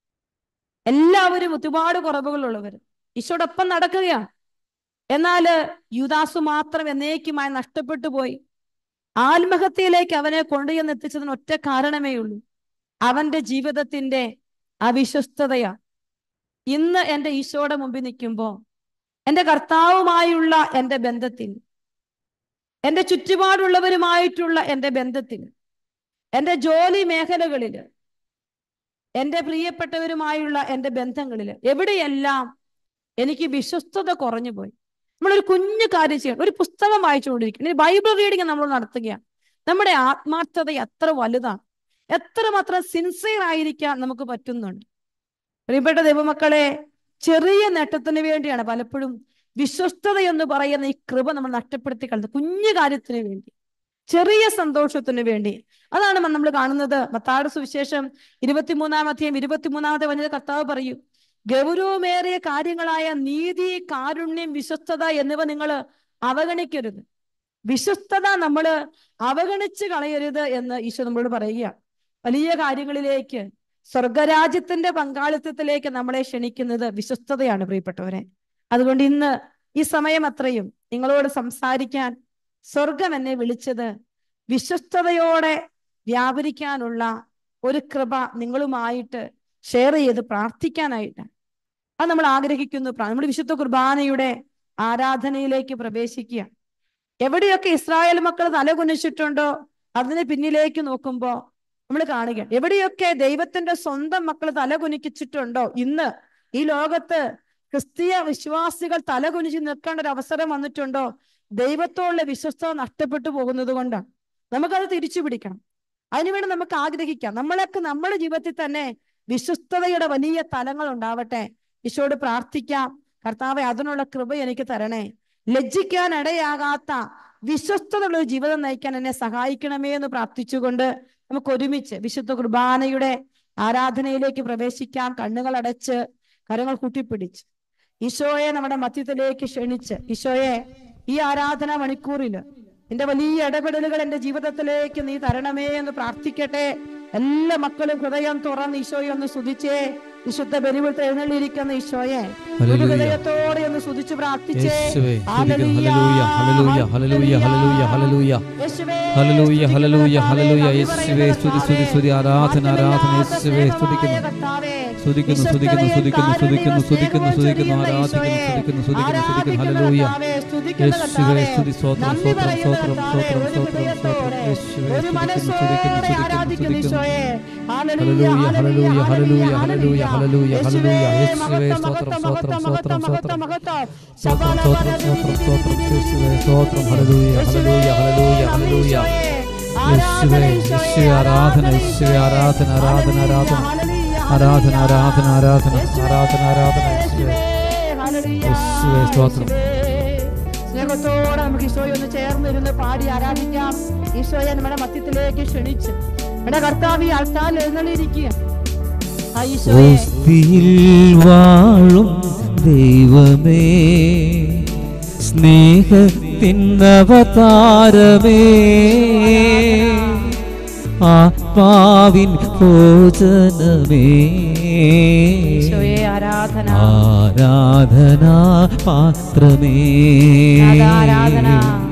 എല്ലാവരും ഒരുപാട് കുറവുകളുള്ളവർ ഈശോടൊപ്പം നടക്കുകയാണ് എന്നാല് യുദാസു മാത്രം എന്നേക്കുമായി നഷ്ടപ്പെട്ടു പോയി ആത്മഹത്യയിലേക്ക് അവനെ കൊണ്ടുചെന്ന് എത്തിച്ചതിന് ഒറ്റ കാരണമേ ഉള്ളൂ അവന്റെ ജീവിതത്തിന്റെ അവിശ്വസ്തതയാ ഇന്ന് എന്റെ ഈശോയുടെ മുമ്പിൽ നിൽക്കുമ്പോ എന്റെ കർത്താവുമായുള്ള എന്റെ ബന്ധത്തിൽ എന്റെ ചുറ്റുപാടുള്ളവരുമായിട്ടുള്ള എന്റെ ബന്ധത്തിൽ എന്റെ ജോലി മേഖലകളില് എന്റെ പ്രിയപ്പെട്ടവരുമായുള്ള എന്റെ ബന്ധങ്ങളില് എവിടെയെല്ലാം എനിക്ക് വിശ്വസ്തത കുറഞ്ഞു പോയി നമ്മളൊരു കുഞ്ഞു കാര്യം ചെയ്യണം ഒരു പുസ്തകം വായിച്ചുകൊണ്ടിരിക്കണം ഒരു ബൈബിൾ റീഡിങ് നമ്മൾ നടത്തുകയാണ് നമ്മുടെ ആത്മാർത്ഥത എത്ര വലുതാണ് എത്രമാത്രം സിൻസിയർ ആയിരിക്കാൻ നമുക്ക് പറ്റുന്നുണ്ട് പ്രിയപ്പെട്ട ദൈവമക്കളെ ചെറിയ നേട്ടത്തിന് വേണ്ടിയാണ് പലപ്പോഴും വിശ്വസ്തത എന്ന് പറയുന്ന ഈ കൃപ നമ്മൾ നഷ്ടപ്പെടുത്തി കളഞ്ഞത് കുഞ്ഞു കാര്യത്തിന് വേണ്ടി ചെറിയ സന്തോഷത്തിന് വേണ്ടി അതാണ് നമ്മൾ കാണുന്നത് മത്താട് സുവിശേഷം ഇരുപത്തിമൂന്നാം അധ്യായം ഇരുപത്തിമൂന്നാമത്തെ വനിത കർത്താവ് പറയും ഗൗരവമേറിയ കാര്യങ്ങളായ നീതി കാരുണ്യം വിശ്വസ്തത എന്നിവ നിങ്ങൾ അവഗണിക്കരുത് വിശ്വസ്തത നമ്മൾ അവഗണിച്ച് കളയരുത് എന്ന് ഈശോ നമ്മളോട് പറയുകയാണ് വലിയ കാര്യങ്ങളിലേക്ക് സ്വർഗരാജ്യത്തിന്റെ പങ്കാളിത്തത്തിലേക്ക് നമ്മളെ ക്ഷണിക്കുന്നത് വിശ്വസ്തതയാണ് പ്രിയപ്പെട്ടവരെ അതുകൊണ്ട് ഇന്ന് ഈ സമയം അത്രയും നിങ്ങളോട് സംസാരിക്കാൻ സ്വർഗം എന്നെ വിളിച്ചത് വിശ്വസ്തതയോടെ വ്യാപരിക്കാനുള്ള ഒരു കൃപ നിങ്ങളുമായിട്ട് ഷെയർ ചെയ്ത് പ്രാർത്ഥിക്കാനായിട്ടാണ് അത് നമ്മൾ ആഗ്രഹിക്കുന്നു പ്രാ- നമ്മുടെ വിശുദ്ധ കുർബാനയുടെ ആരാധനയിലേക്ക് പ്രവേശിക്കുക എവിടെയൊക്കെ ഇസ്രായേൽ മക്കൾ തലകുനിച്ചിട്ടുണ്ടോ അതിന് പിന്നിലേക്ക് നോക്കുമ്പോ നമ്മൾ കാണുക എവിടെയൊക്കെ ദൈവത്തിന്റെ സ്വന്തം മക്കൾ തലകുനിച്ചിട്ടുണ്ടോ ഇന്ന് ഈ ലോകത്ത് ക്രിസ്തീയ വിശ്വാസികൾ തലകുനിച്ച് നിൽക്കേണ്ട ഒരു അവസരം വന്നിട്ടുണ്ടോ ദൈവത്തോടുള്ള വിശ്വസ്തത നഷ്ടപ്പെട്ടു പോകുന്നത് കൊണ്ടാണ് നമുക്കത് തിരിച്ചു പിടിക്കണം അതിനുവേണ്ടി നമുക്ക് ആഗ്രഹിക്കാം നമ്മളൊക്കെ നമ്മുടെ ജീവിതത്തിൽ തന്നെ വിശ്വസ്തതയുടെ വലിയ തലങ്ങൾ ഉണ്ടാവട്ടെ ഈശോട് പ്രാർത്ഥിക്കാം കർത്താവെ അതിനുള്ള കൃപ എനിക്ക് തരണേ ലജ്ജിക്കാൻ ഇടയാകാത്ത വിശ്വസ്തതയുള്ള ഒരു ജീവിതം നയിക്കാൻ എന്നെ സഹായിക്കണമേ എന്ന് പ്രാർത്ഥിച്ചുകൊണ്ട് നമുക്ക് ഒരുമിച്ച് വിശുദ്ധ കുർബാനയുടെ ആരാധനയിലേക്ക് പ്രവേശിക്കാം കണ്ണുകൾ അടച്ച് കരങ്ങൾ കൂട്ടിപ്പിടിച്ച് ഈശോയെ നമ്മുടെ മധ്യത്തിലേക്ക് ക്ഷണിച്ച് ഈശോയെ ഈ ആരാധന മണിക്കൂറില് നിന്റെ വലിയ ഇടപെടലുകൾ എന്റെ ജീവിതത്തിലേക്ക് നീ തരണമേ എന്ന് പ്രാർത്ഥിക്കട്ടെ എല്ലാ മക്കളും ഹൃദയം തുറന്ന് ഈശോയെ ഒന്ന് സ്തുതിച്ചേ വിശുദ്ധ ബലിവിട്ട് എഴുന്നള്ളിയിരിക്കുന്ന ഈശോയെ ഒരു ഹല്ലേലൂയ. ഹൃദയത്തോടെ ഒന്ന് സ്തുതിച്ച് പ്രാർത്ഥിച്ചേ യേശുവേ സ്തുതിക്കുന്നു ഹല്ലേലൂയ ഹല്ലേലൂയ ഹല്ലേലൂയ ഹല്ലേലൂയ യേശുവേ, ഹല്ലേലൂയ ഹല്ലേലൂയ ഹല്ലേലൂയ നന്ദി യേശുവേ പറയുന്നു സ്തുതി സ്തുതി സ്തുതി ആരാധന ആരാധന യേശുവേ സ്തുതിക്കുന്നു കർത്താവേ, സ്തുതിക്കുന്നു സ്തുതിക്കുന്നു സ്തുതിക്കുന്നു സ്തുതിക്കുന്നു സ്തുതിക്കുന്നു സ്തുതിക്കുന്നു ആരാധിക്കുന്നു സ്തുതിക്കുന്നു സ്തുതിക്കുന്നു സ്തുതിക്കുന്നു ഹല്ലേലൂയ യേശുവേ സ്തുതി സ്തോത്രം സ്തോത്രം സ്തോത്രം സ്തോത്രം സ്തോത്രം സ്തോത്രം യേശുവേ സ്തുതിക്കുന്നു സ്തുതിക്കുന്നു സ്തുതിക്കുന്നു സ്തുതിക്കുന്നു ഹല്ലേലൂയ ഹല്ലേലൂയ ഹല്ലേലൂയ ഹല്ലേലൂയ ഹല്ലേലൂയ ഹല്ലേലൂയ യേശുവേ സ്തോത്രം സ്തോത്രം സ്തോത്രം സ്തോത്രം സ്തോത്രം സ്തോത്രം സ്തോത്രം സ്തോത്രം യേശുവേ സ്തോത്രം ഹല്ലേലൂയ ഹല്ലേലൂയ ഹല്ലേലൂയ ഹല്ലേലൂയ യേശുവേ യേശുവേ ആരാധന യേശുവേ ആരാധന ആരാധന ആരാധന ആരാധന ആരാധന ആരാധന ആരാധന ആരാധന യേശുവേ യേശുവേ സ്തോത്രം. സ്നേഹത്തോടെ നമുക്ക് ഈശോയെ ഒന്ന് ചേർന്നിരുന്ന് പാടി ആരാധിക്കാം ഈശോയെ നമ്മുടെ മധ്യത്തിലേക്ക് ക്ഷണിച്ച് നമ്മുടെ കർത്താവ് ഈ ആൾക്കാരിൽ എഴുന്നള്ളിയിരിക്കുക ആ ഈശോയെ ഓസ്തിയിൽ വാഴും ദൈവമേ സ്നേഹത്തിനവതാരമേ ആത്മാവിൻ ഭോജനമേ ഈശോയെ ആരാധന ആരാധനാ പാത്രമേ ആരാധന.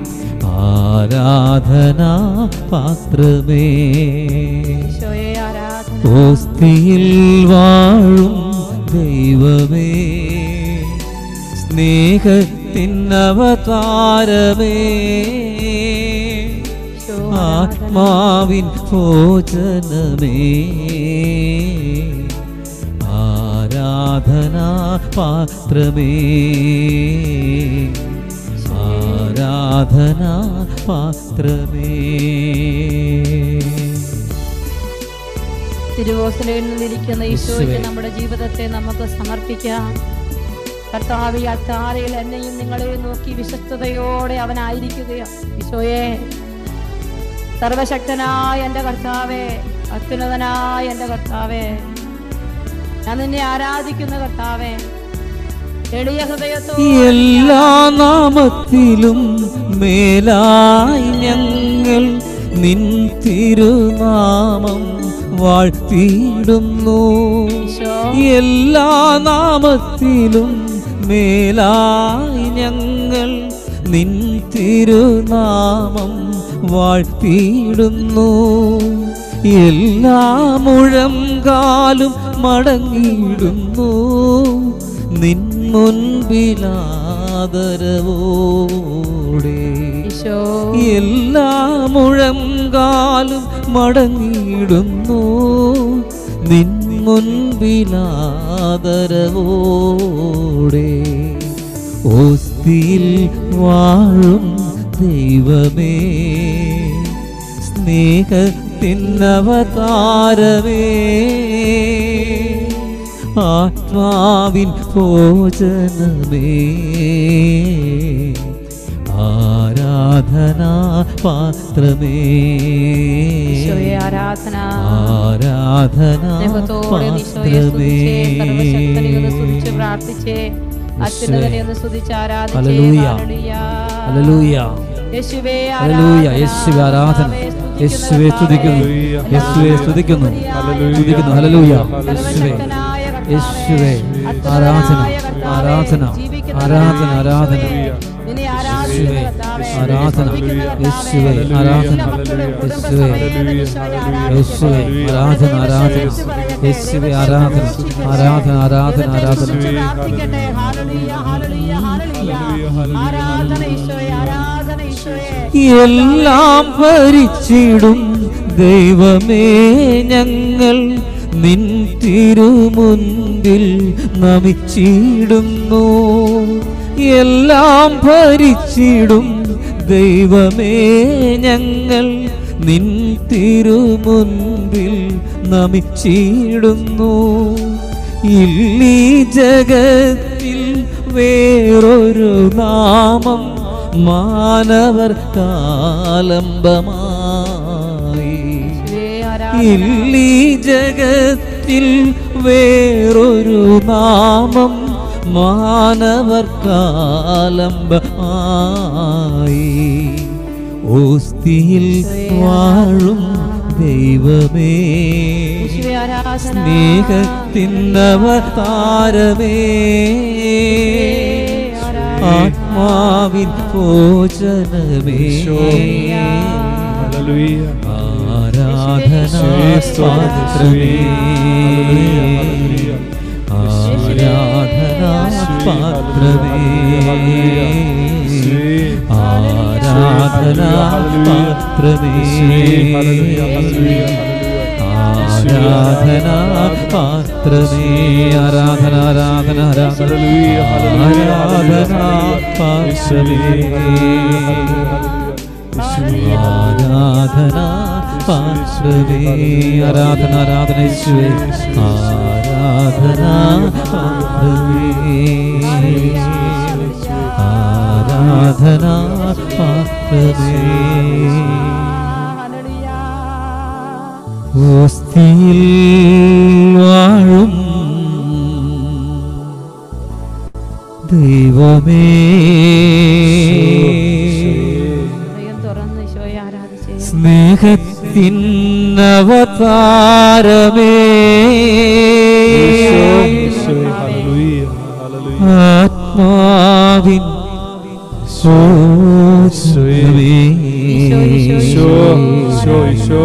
ആരാധനാ പാത്രമേ ഈശോയെ ആരാധന ഓസ്തിയിൽ വാഴും ദൈവമേ സ്നേഹത്തിനവതാരമേ ഈശോ ആത്മാവിൻ ഭോജനമേ ആരാധനാ പാത്രമേ ആരാധനാ പാത്രമേ തിരുവോസലയിൽ നിന്നിരിക്കുന്ന ഈശോയ്ക്ക് യേശുവേ. നമ്മുടെ ജീവിതത്തെ നമുക്ക് സമർപ്പിക്കാം കർത്താവ് ഈ അത്താരയിൽ എന്നെയും നിങ്ങളെയും നോക്കി വിശ്വസ്തയോടെ അവനായിരിക്കുകയോ ഈശോയെ സർവശക്തനായ എൻ്റെ കർത്താവേ അത്യുന്നതനായ എൻ്റെ കർത്താവേ ഞാൻ നിന്നെ ആരാധിക്കുന്ന കർത്താവേ എളിയ ഹൃദയത്തോടെ എല്ലാ നാമത്തിലും മേലായി ഞങ്ങൾ നിൻ തിരുനാമം വാഴ്ത്തിയിടുന്നു ഈശോ എല്ലാ നാമത്തിലും മേലായി ഞങ്ങൾ നിൻ തിരുനാമം വാഴ്ത്തിയിടുന്നു എല്ലാ മുഴം കാലും മടങ്ങിയിടുന്നു നിൻ മുൻപിലാദരവോടെ ഈശോ എല്ലാ മുഴം കാലും മടങ്ങിയിടുന്നു നിൻ മുൻപിലാദരവോടെ ഓസ്തിയിൽ വാഴും ദൈവമേ സ്നേഹത്തിനവതാരമേ ആത്മാവിൻ ഭോജനമേ ആരാധനാ പാത്രമേ ഈശോയെ ആരാധന ആരാധനാ സ്നേഹത്തോടെ ഒന്ന് ഈശോയെ സ്തുതിച്ചേ, സർവ്വശക്തനെ ഒന്ന് സ്തുതിച്ച് പ്രാർത്ഥിച്ചേ അത്യുന്നതനെ ഒന്ന് സ്തുതിച്ച് ആരാധിച്ചേ ഹല്ലേലൂയ. ഹല്ലേലൂയ. ഹല്ലേലൂയ യേശുവേ ഹല്ലേലൂയ ആരാധന. യേശുവേ ആരാധന കർത്താവേ യേശുവേ സ്തുതിക്കുന്നു ഹല്ലേലൂയ. യേശുവേ സ്തുതിക്കുന്നു ഹല്ലേലൂയ. സ്തുതിക്കുന്നു ഹല്ലേലൂയ യേശുവേ സർവ്വശക്തനായ കർത്താവേ, യേശുവേ അത്യുന്നതനായ ആരാധന കർത്താവേ, ആരാധന ജീവിക്കുന്ന ആരാധന ആരാധന യേശുവേ, നിന്നെ ആരാധിക്കുന്ന യേശുവേ കർത്താവേ, ആരാധന സ്തുതിക്കുന്ന കർത്താവേ, യേശുവേ ഹല്ലേലൂയ. ആരാധന എല്ലാ മക്കളും യേശുവേ കുടുംബസമേതം ഈശോയെ യേശുവേ ആരാധിക്കട്ടെ. ആരാധന ആരാധന യേശുവേ ആരാധന ആരാധന ആരാധന ആരാധന പ്രാർത്ഥിക്കട്ടെ ഹാലലുയ ഹാലലുയ ഹാലലുയ ആരാധന ഈശോയെ ആരാധന ഈശോയെ എല്ലാം ഭരിച്ചിടും ദൈവമേ ഞങ്ങൾ നിൻ തിരുമുൻപിൽ നമിച്ചിടുന്നു എല്ലാം ഭരിച്ചിടും ദൈവമേ ഞങ്ങൾ നിൻ തിരുമുൻപിൽ നമിച്ചിടുന്നു ഇല്ലീ ജഗത്തിൽ വേറൊരു നാമം മാനവർ കാലംബമായി ഈശോയെ ആരാധന ഇല്ലീ ജഗത്തിൽ വേറൊരു നാമം മാനവർ കാലംബമായി ഓസ്തിയിൽ വാഴും ദൈവമേ യേശുവേ ആരാധന സ്നേഹത്തിനവതാരമേ ആത്മാവിൻ ഭോജനമേ ഹല്ലേലൂയ ആരാധനാ പാത്രമേ ആരാധനാ പാത്രമേ ആരാധനാ പാത്രമേ ആരാധനാ പാത്രമേ ആരാധന ആരാധന ആരാധന ആരാധനാ പാത്രമേ ആരാധന പാത്രമേ ആരാധന ആരാധന യേശുവേ ആരാധന പാത്രമേ ആരാധന പാത്രമേ ഹല്ലേലൂയ. ഓസ്തിയിൽ വാഴും ദൈവമേ ഹൃദയം തുറന്ന് ഈശോയെ ആരാധിച്ചേ സ്നേഹത്തിൻ അവതാരമേ ഹല്ലേലൂയ ഹല്ലേലൂയ ആത്മാവിൻ സോസ്വമേ ഈശോ, ഈശോ, ഈശോ ഈശോ ഈശോ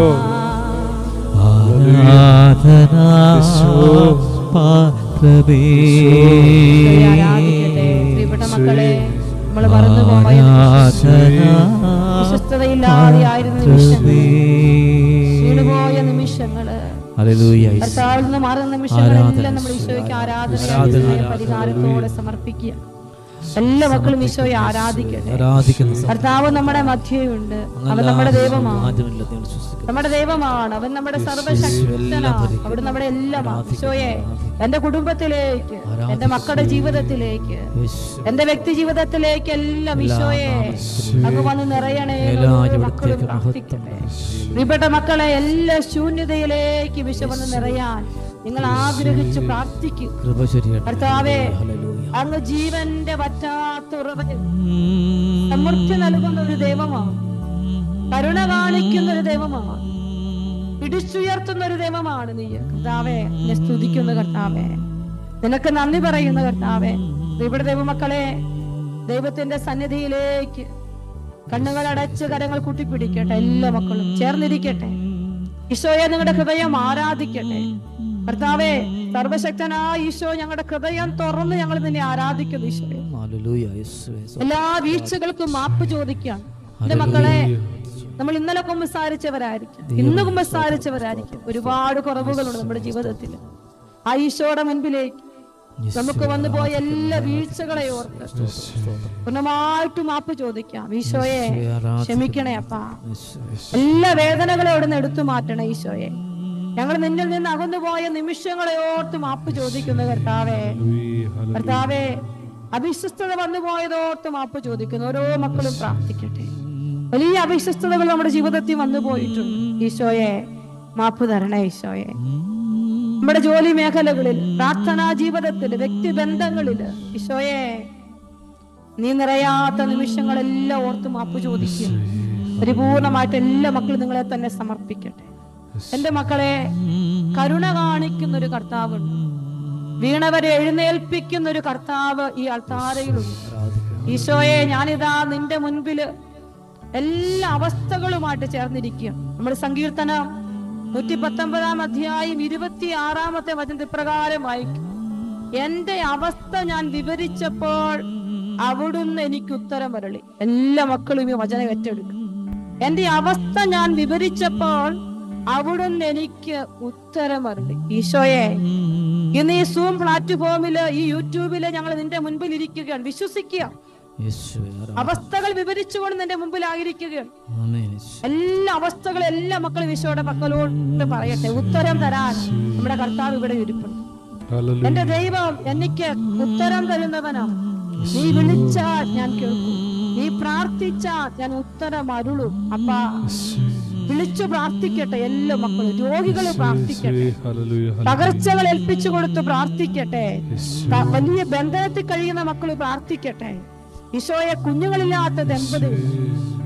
ആരാധന ഈശോ. പാത്രമേ ഈശോയെ ആരാധിക്കട്ടെ പ്രിയപ്പെട്ട മക്കളെ നമ്മൾ മറന്നു പോയ വിശ്വസ്തതയില്ലാതെ ആയിരുന്ന നിമിഷങ്ങൾ വീണുപോയ നിമിഷങ്ങള് ഹല്ലേലൂയ കർത്താവിൽ നിന്ന് മാറുന്ന നിമിഷങ്ങളെല്ലാം നമ്മൾ ഈശോയ്ക്ക് ആരാധന പരിഹാരത്തോടെ സമർപ്പിക്കുക എല്ലാ മക്കളും ഈശോയെ ആരാധിക്കട്ടെ ആരാധിക്കുന്നു കർത്താവ് നമ്മുടെ മധ്യയുണ്ട് അവൻ നമ്മുടെ ദൈവമാണ് മാറ്റമില്ല നിങ്ങൾ വിശ്വസിക്കുന്നു നമ്മുടെ ദൈവമാണ് അവൻ നമ്മുടെ സർവശക്തനാണ് അവിടെ നമ്മുടെ എല്ലാം ഈശോയെ എന്റെ കുടുംബത്തിലേക്ക് എന്റെ മക്കളുടെ ജീവിതത്തിലേക്ക് യേശു എന്റെ വ്യക്തി ജീവിതത്തിലേക്ക് എല്ലാം ഈശോയെ അങ്ങ് വന്ന് നിറയണേ എന്ന് എല്ലാ ഓരോ മക്കളും ഇവിടത്തേക്ക് പ്രാർത്ഥിക്കട്ടെ പ്രിയപ്പെട്ട മക്കളെ എല്ലാ ശൂന്യതയിലേക്ക് വിശ വന്ന് നിറയാൻ നിങ്ങൾ ആഗ്രഹിച്ച് പ്രാർത്ഥിക്കും കൃപ ശരിയായിട്ട് കർത്താവേ ഹല്ലേലൂയ അങ്ങ് ജീവന്റെ വറ്റാത്ത ഉറവ സമൃദ്ധി നൽകുന്ന ഒരു ദൈവമാണ് കരുണ കാണിക്കുന്ന ഒരു ദൈവമാണ് പിടിച്ചുയർത്തുന്ന ഒരു ദൈവമാണ് നീ കർത്താവേ എന്നെ സ്തുതിക്കുന്ന കർത്താവേ നിനക്ക് നന്ദി പറയുന്ന കർത്താവേ ഇവിടെ ദൈവമക്കളെ ദൈവത്തിന്റെ സന്നിധിയിലേക്ക് കണ്ണുകൾ അടച്ച് കരങ്ങൾ കൂട്ടിപ്പിടിക്കട്ടെ എല്ലാ മക്കളും ചേർന്നിരിക്കട്ടെ ഈശോയെ നിങ്ങളുടെ ഹൃദയം ആരാധിക്കട്ടെ കർത്താവേ സർവശക്തനായ ഈശോ ഞങ്ങളുടെ ഹൃദയം തുറന്ന് ഞങ്ങൾ നിന്നെ ആരാധിക്കുന്നു ഈശോയെ ഹല്ലേലൂയ യേശുവേ എല്ലാ വീഴ്ചകൾക്കും മാപ്പ് ചോദിക്കാം എന്റെ മക്കളെ നമ്മൾ ഇന്നലെ കുമ്പസാരിച്ചവരായിരിക്കും ഇന്ന് കുമ്പസാരിച്ചവരായിരിക്കും ഒരുപാട് കുറവുകളുണ്ട് നമ്മുടെ ജീവിതത്തിൽ ആ ഈശോയുടെ മുൻപിലേക്ക് നമുക്ക് വന്നു പോയ എല്ലാ വീഴ്ചകളെ ഓർത്ത് പൂർണ്ണമായിട്ട് മാപ്പ് ചോദിക്കാം ഈശോയെ ക്ഷമിക്കണേ അപ്പാ എല്ലാ വേദനകളെ അവിടുന്ന് എടുത്തു മാറ്റണേ ഈശോയെ ഞങ്ങൾ നിന്നിൽ നിന്ന് അകന്നു പോയ നിമിഷങ്ങളെ ഓർത്ത് മാപ്പ് ചോദിക്കുന്നു കർത്താവേ കർത്താവേ അവിശ്വസ്തത വന്നു പോയതോർത്ത് മാപ്പ് ചോദിക്കുന്നു ഓരോ മക്കളും പ്രാർത്ഥിക്കട്ടെ വലിയ അവിശ്വസ്തതകൾ നമ്മുടെ ജീവിതത്തിൽ വന്നു പോയിട്ടുണ്ട് ഈശോയെ മാപ്പ് തരണേ ഈശോയെ നമ്മുടെ ജോലി മേഖലകളിൽ പ്രാർത്ഥനാ ജീവിതത്തിൽ വ്യക്തിബന്ധങ്ങളിൽ ഈശോയെ നീ നിറയാത്ത നിമിഷങ്ങളെല്ലാം ഓർത്ത് മാപ്പ് ചോദിക്കും പരിപൂർണമായിട്ട് എല്ലാ മക്കളും നിങ്ങളെ തന്നെ സമർപ്പിക്കട്ടെ എന്റെ മക്കളെ കരുണ കാണിക്കുന്ന ഒരു കർത്താവുണ്ട് വീണവരെ എഴുന്നേൽപ്പിക്കുന്ന ഒരു കർത്താവ് ഈ അൾത്താരയിലുണ്ട് ഈശോയെ ഞാനിതാ നിന്റെ മുൻപില് എല്ലാ അവസ്ഥകളുമായിട്ട് ചേർന്നിരിക്കുക നമ്മുടെ സങ്കീർത്തനം നൂറ്റി പത്തൊമ്പതാം അധ്യായം ഇരുപത്തി ആറാമത്തെ വചന ഇപ്രകാരം വായിക്കും എന്റെ അവസ്ഥ ഞാൻ വിവരിച്ചപ്പോൾ അവിടുന്ന് എനിക്ക് ഉത്തരം വരളി എല്ലാ മക്കളും ഈ വചനം ഏറ്റെടുക്കും എന്റെ അവസ്ഥ ഞാൻ വിവരിച്ചപ്പോൾ അവിടുന്ന് എനിക്ക് ഉത്തരം വരളി ഈശോയെ ഇന്ന് ഈ സൂം പ്ലാറ്റ്ഫോമില് ഈ യൂട്യൂബില് ഞങ്ങൾ നിന്റെ മുൻപിൽ ഇരിക്കുകയാണ് വിശ്വസിക്കുക യേശുവേ ആരാധന. അവസ്ഥകൾ വിവരിച്ചുകൊണ്ട് നിന്റെ മുമ്പിലായിരിക്കുകയാണ് ആമേൻ യേശു. എല്ലാ അവസ്ഥകളും എല്ലാ മക്കളും ഈശോയുടെ മക്കളോട് പറയട്ടെ ഉത്തരം തരാൻ നമ്മുടെ കർത്താവ് ഇവിടെ ഇരിപ്പുണ്ട് ഹല്ലേലൂയ എന്റെ ദൈവം എനിക്ക് ഉത്തരം തരുന്നവനാണ് നീ വിളിച്ചാൽ ഞാൻ കേൾക്കും നീ പ്രാർത്ഥിച്ചാൽ ഞാൻ ഉത്തരം അരുളും അപ്പാ വിളിച്ചു പ്രാർത്ഥിക്കട്ടെ എല്ലാ മക്കളും രോഗികൾ പ്രാർത്ഥിക്കട്ടെ ഹല്ലേലൂയ പകർച്ചകൾ ഏൽപ്പിച്ചു കൊടുത്ത് പ്രാർത്ഥിക്കട്ടെ ത- വലിയ ബന്ധനത്തിൽ കഴിയുന്ന മക്കൾ പ്രാർത്ഥിക്കട്ടെ ഈശോയെ കുഞ്ഞുങ്ങളില്ലാത്ത ദമ്പതികൾ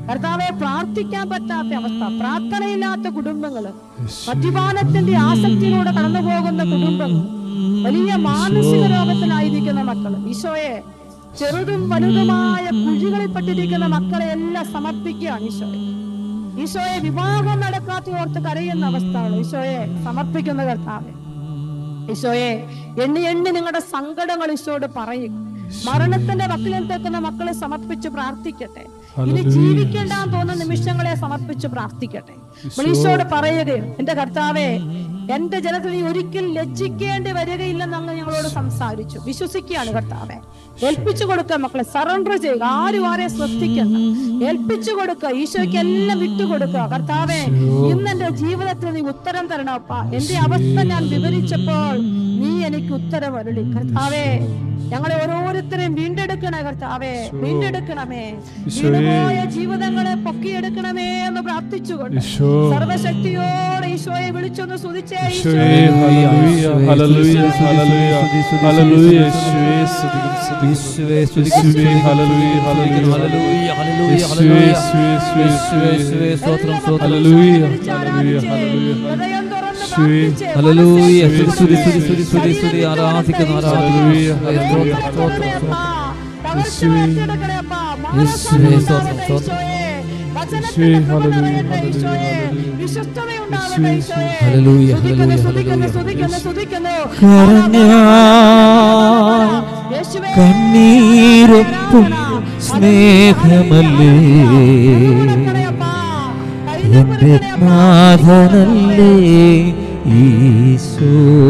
കർത്താവെ പ്രാർത്ഥിക്കാൻ പറ്റാത്ത അവസ്ഥ പ്രാർത്ഥനയില്ലാത്ത കുടുംബങ്ങള് മദ്യപാനത്തിന്റെ ആസക്തിയിലൂടെ കടന്നു പോകുന്ന കുടുംബങ്ങൾ വലിയ മാനസിക രോഗത്തിലായിരിക്കുന്ന മക്കള് ഈശോയെ ചെറുതും വലുതുമായ കുഴികളിൽപ്പെട്ടിരിക്കുന്ന മക്കളെ എല്ലാം സമർപ്പിക്കുകയാണ് ഈശോയെ ഈശോയെ വിവാഹം നടക്കാത്ത ഓർത്ത് കരയുന്ന അവസ്ഥകൾ ഈശോയെ സമർപ്പിക്കുന്ന കർത്താവെ ഈശോയെ എണ്ണി എണ്ണി നിങ്ങളുടെ സങ്കടങ്ങൾ ഈശോയോട് പറയും മരണത്തിന്റെ വക്കിലിൽ തെക്കുന്ന മക്കളെ സമർപ്പിച്ച് പ്രാർത്ഥിക്കട്ടെ ഇനി ജീവിക്കേണ്ടാന്ന് തോന്നുന്ന നിമിഷങ്ങളെ സമർപ്പിച്ച് പ്രാർത്ഥിക്കട്ടെ നമ്മൾ ഈശോയോട് പറയുകയും എന്റെ കർത്താവെ എന്റെ ജനത്തിൽ നീ ഒരിക്കലും ലജ്ജിക്കേണ്ടി വരികയില്ലെന്ന് അങ്ങ് ഞങ്ങളോട് സംസാരിച്ചു വിശ്വസിക്കുകയാണ് കർത്താവെ ഏൽപ്പിച്ചു കൊടുക്കുക മക്കളെ സറണ്ടർ ചെയ്യുക ആരും ആരെ ശ്രദ്ധിക്കണ്ട ഏൽപ്പിച്ചു കൊടുക്കുക ഈശോയ്ക്ക് എല്ലാം വിട്ടുകൊടുക്കുക കർത്താവെ ഇന്ന് എന്റെ ജീവിതത്തിൽ നീ ഉത്തരം തരണപ്പ എന്റെ അവസ്ഥ ഞാൻ വിവരിച്ചപ്പോൾ നീ എനിക്ക് ഉത്തരം അരുളി കർത്താവേ ഞങ്ങളെ ഓരോരുത്തരെയും വീണ്ടെടുക്കണേ കർത്താവേ വീണ്ടെടുക്കണമേ വീണുപോയ ജീവിതങ്ങളെ പൊക്കിയെടുക്കണമേ എന്ന് പ്രാർത്ഥിച്ചുകൊണ്ട് ഈശോ സർവശക്തിയോടെ ഈശോയെ വിളിച്ചൊന്ന് സ്തുതിച്ചേ ഈശോയെ ഈശോയെ ഹല്ലേലൂയ ഹല്ലേലൂയ ഹല്ലേലൂയ ഹല്ലേലൂയ യേശുവേ സ്തുതിക്കുന്നു യേശുവേ യേശുവേ സ്തുതിക്കുന്നു ഹല്ലേലൂയ ഹല്ലേലൂയ ഹല്ലേലൂയ ഹല്ലേലൂയ യേശുവേ ഹല്ലേലൂയ യേശുവേ യേശുവേ യേശുവേ യേശുവേ സ്തോത്രം സ്തോത്രം ഹല്ലേലൂയ വിളിച്ച് ഹല്ലേലൂയ ആരാധിച്ചേ. ഹല്ലേലൂയ ഹൃദയം തുറന്ന് യേശുവേ. പ്രാർത്ഥിച്ചേ. ഹല്ലേലൂയ മനസ്സേ സ്തുതി സ്തുതി തുറന്നേ. സ്തുതി സ്തുതി സ്തുതി ശരീരം ആരാധിക്കുന്നു തുറന്നേ. ആരാധിക്കുന്നു ഹല്ലേലൂയ, ഹല്ലേലൂയ. സ്തോത്രം സ്തോത്രം സ്തോത്രം തകർച്ച ഏറ്റെടുക്കണേ അപ്പാ. യേശുവേ, മാനസാന്തരം സ്തോത്രം, ഉണ്ടാവട്ടെ സ്തോത്രം. ഈശോയെ. വചനത്തിന്റെ യേശുവേ, കൃപ ഹല്ലേലൂയ, നിറയട്ടെ ഈശോയെ. ഹല്ലേലൂയ. വിശ്വസ്തതയുണ്ടാവട്ടെ ഈശോയെ. ഹല്ലേലൂയ, സ്തുതിക്കുന്നു, ഹല്ലേലൂയ, സ്തുതിക്കുന്നു, സ്തുതിക്കുന്നു, സ്തുതിക്കുന്നു. കരഞ്ഞാൽ യേശുവേ, കണ്ണീരൊപ്പും സ്നേഹമല്ലേ കൈ എന്റെ നാഥനല്ലേ ഈശോ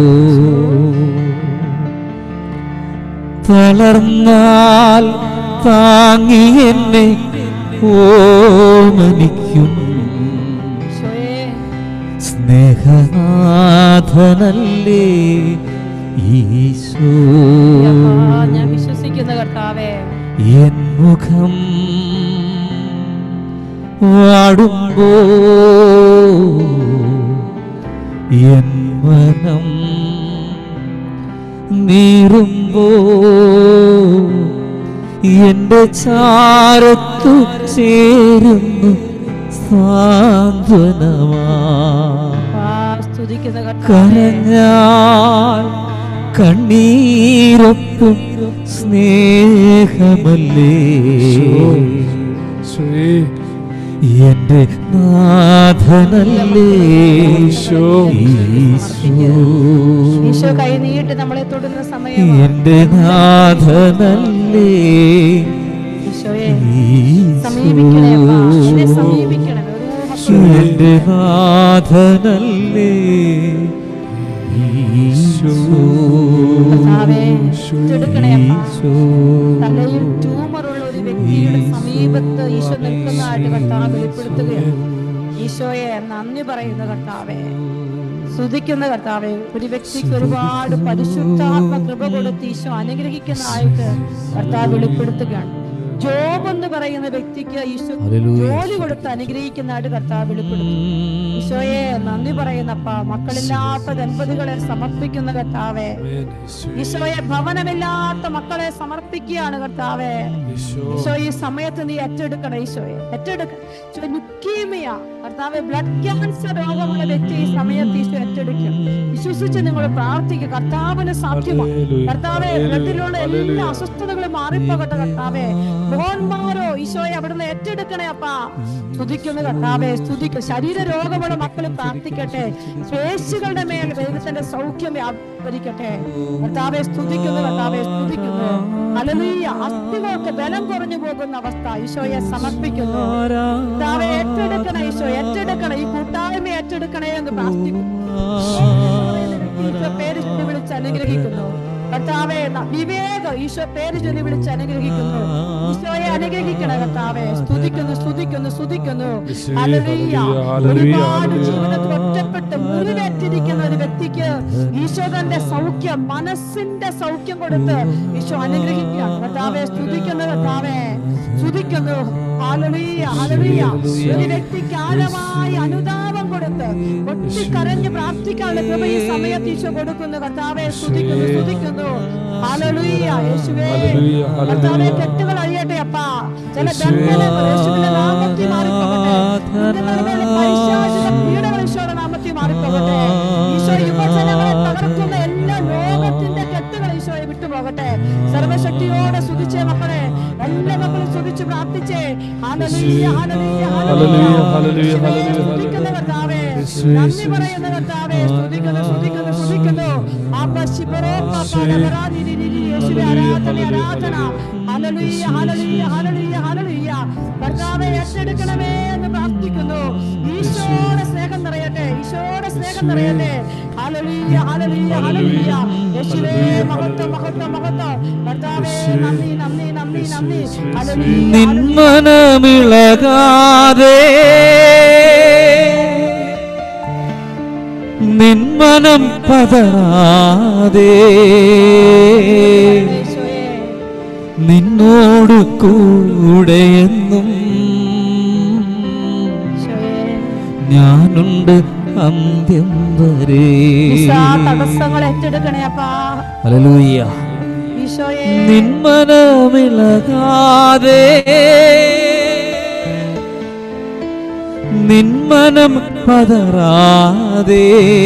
തളർന്നാൽ താങ്ങി എന്നെ ഓമനിക്കും ഈശോയെ സ്നേഹനാഥനല്ലേ ഈശോ അപ്പാ, ഞാൻ വിശ്വസിക്കുന്ന കർത്താവേ എൻ മുഖം വാടുമ്പോ എൻ മനം നീറുമ്പോ എന്റെ ചാരത്തു ചേരുന്നു സാന്ത്വനമാ അപ്പാ, സ്തുതിക്കുന്ന കർത്താവേ കരഞ്ഞാൽ കണ്ണീരൊപ്പും സ്നേഹമല്ലേ യേശുവേ എന്റെ നാഥനല്ലേ ഈശോ. ഈശോ ഈശോ കൈ നീട്ടി നമ്മളെ തൊടുന്ന സമയം എന്റെ നാഥനല്ലേ ഈശോയെ സമീപിക്കണേ അപ്പാ എന്നെ ഈശോ സമീപിക്കണമേ ഓരോ മക്കളും എന്റെ നാഥനല്ലേ ഈശോ കർത്താവേ, ഏറ്റെടുക്കണേ അപ്പാ. ഈശോ തലയിൽ ട്യൂമറുള്ള ഒരു വ്യക്തിയുടെ സമീപത്ത് ഈശോ നിൽക്കുന്നതായിട്ട് കർത്താവ് വെളിപ്പെടുത്തുകയാണ് ഈശോയെ നന്ദി പറയുന്ന കർത്താവെ സ്തുതിക്കുന്ന കർത്താവെ ഒരു വ്യക്തിക്ക് ഒരുപാട് പരിശുദ്ധാത്മ കൃപ കൊടുത്ത് ഈശോ അനുഗ്രഹിക്കുന്നതായിട്ട് കർത്താവ് വെളിപ്പെടുത്തുകയാണ് ജോബ് എന്ന് പറയുന്ന വ്യക്തിക്ക് ഈശോ ഹല്ലേലൂയ. ജോലി കൊടുത്ത് അനുഗ്രഹിക്കുന്നതായിട്ട് കർത്താവ് വെളിപ്പെടുത്തും ഈശോയെ നന്ദി പറയുന്നപ്പ മക്കളില്ലാത്ത ദമ്പതികളെ സമർപ്പിക്കുന്ന കർത്താവെ ആമേൻ. യേശുവേ. ഈശോയെ ഭവനമില്ലാത്ത മക്കളെ സമർപ്പിക്കുകയാണ് കർത്താവെ ഈശോ. ഈശോ ഈ സമയത്ത് നീ ഏറ്റെടുക്കണം ഈശോയെ ഏറ്റെടുക്കണം ലുക്കീമിയ കർത്താവെ ബ്ലഡ് ക്യാൻസർ രോഗമുള്ള വ്യക്തി ഈ സമയത്ത് ഈശോ ഏറ്റെടുക്കും വിശ്വസിച്ച് നിങ്ങൾ പ്രാർത്ഥിക്കുക കർത്താവിന് സാധ്യമാണ് ഹല്ലേലൂയ. കർത്താവെ ഹല്ലേലൂയ. ബ്ലഡിലുള്ള എല്ലാ ഹല്ലേലൂയ. അസ്വസ്ഥതകളും മാറിപ്പോകട്ടെ കർത്താവെ മോഹന്മാരോ ഈശോയെ അവിടുന്ന് ഏറ്റെടുക്കണേ അപ്പാ സ്തുതിക്കുന്ന കർത്താവെ സ്തുതിക്ക ശരീര രോഗമുള്ള മക്കൾ പ്രാർത്ഥിക്കട്ടെ പേശികളുടെ മേൽ ദൈവത്തിന്റെ സൗഖ്യം വ്യാപരിക്കട്ടെ കർത്താവെ സ്തുതിക്കുന്നു കർത്താവെ സ്തുതിക്കുന്നു അലലീയ അസ്ഥികൾക്ക് ബലം കുറഞ്ഞു പോകുന്ന അവസ്ഥ ഈശോയെ സമർപ്പിക്കുന്നു കർത്താവെ ഏറ്റെടുക്കണേ ഈശോ ഏറ്റെടുക്കണേ ഈ കൂട്ടായ്മ ഏറ്റെടുക്കണേ എന്ന് പ്രാർത്ഥിക്കുന്നു ഈശോ പേര് ചൊല്ലി വിളിച്ച് അനുഗ്രഹിക്കുന്നു കർത്താവെ ന- വിവേക ഈശോ പേര് ചൊല്ലി വിളിച്ച് അനുഗ്രഹിക്കുന്നു ഈശോയെ അനുഗ്രഹിക്കണേ കർത്താവെ സ്തുതിക്കുന്നു സ്തുതിക്കുന്നു സ്തുതിക്കുന്നു യേശുവേ, ഹല്ലേലൂയ. ഹല്ലേലൂയ, ഹല്ലേലൂയ, ഒരുപാട് ഹല്ലേലൂയ. ജീവിതത്തിൽ ഒറ്റപ്പെട്ട് മുറിവേറ്റിരിക്കുന്ന ഒരു വ്യക്തിക്ക് ഈശോ തന്റെ സൗഖ്യം മനസ്സിന്റെ സൗഖ്യം കൊടുത്ത് ഈശോ അനുഗ്രഹിക്കുകയാണ് കർത്താവെ സ്തുതിക്കുന്നു കർത്താവെ സ്തുതിക്കുന്നു ഹല്ലേലൂയ, ഹല്ലേലൂയ. ഒരു വ്യക്തിക്ക് ആഴമായ അനുതാപം കൊടുത്ത് ഒട്ടിക്കരഞ്ഞ് പ്രാർത്ഥിക്കാനുള്ള കൃപ ഈ സമയത്ത് ഈശോ കൊടുക്കുന്നു കർത്താവെ സ്തുതിക്കുന്നു സ്തുതിക്കുന്നു ഹല്ലേലൂയ യേശുവേ ഹല്ലേലൂയ, ഹല്ലേലൂയ. കർത്താവെ കെട്ടുകൾ അഴിയട്ടെ അപ്പാ ചില ബന്ധനങ്ങൾ യേശുവിന്റെ നാമത്തിൽ മാറിപ്പോകട്ടെ കുഞ്ഞുങ്ങളുടെ പൈശാചിക പീഡകൾ ഈശോയുടെ നാമത്തിൽ മാറിപ്പോകട്ടെ ഈശോ യുവജനങ്ങളെ തകർക്കുന്ന എല്ലാ ലോകത്തിന്റെ കെട്ടുകൾ ഈശോയെ വിട്ടുപോകട്ടെ സർവശക്തിയോടെ സ്തുതിച്ചേ മക്കളെ എല്ലാ മക്കളും സ്തുതിച്ച് പ്രാർത്ഥിച്ചേ ഹല്ലേലൂയ ഹല്ലേലൂയ ഹല്ലേലൂയ, ഹല്ലേലൂയ, ഹല്ലേലൂയ, സ്തുതിക്കുന്ന കർത്താവേ യേശുവേ, നന്ദി പറയുന്ന കർത്താവേ സ്തുതിക്കുന്നു സ്തുതിക്കുന്നു സ്തുതിക്കുന്നു ആപ്പ ശിബറോ പാപ്പ ഡബറാ ദി ദി ദി യേശുവേ ആരാധന ആരാധന ഹല്ലേലൂയ ഹല്ലേലൂയ ഹല്ലേലൂയ ഹല്ലേലൂയ കർത്താവേ ഏറ്റെടുക്കണമേ എന്ന് പ്രാർത്ഥിക്കുന്നു ഈശോയുടെ സ്നേഹം നിറയട്ടെ ഈശോയുടെ സ്നേഹം നിറയട്ടെ ഹല്ലേലൂയ ഹല്ലേലൂയ ഹല്ലേലൂയ യേശുവേ മഹത്വം മഹത്വം മഹത്വം കർത്താവേ നന്ദി നന്ദി നന്ദി നന്ദി ഹല്ലേലൂയ ഹല്ലേലൂയ. നിന്മനമിളകാതെ നിന്മനം പതറാതെ യേശുവേ നിന്നോട് കൂടെയെന്നും യേശുവേ ഞാനുണ്ട് അന്ത്യം വരെ ഈശോ തടസ്സങ്ങൾ ഏറ്റെടുക്കണേ അപ്പാ ഹല്ലേലൂയ ഈശോയെ നിന്മനമിളകാതെ നിന്മനം പതറാതെ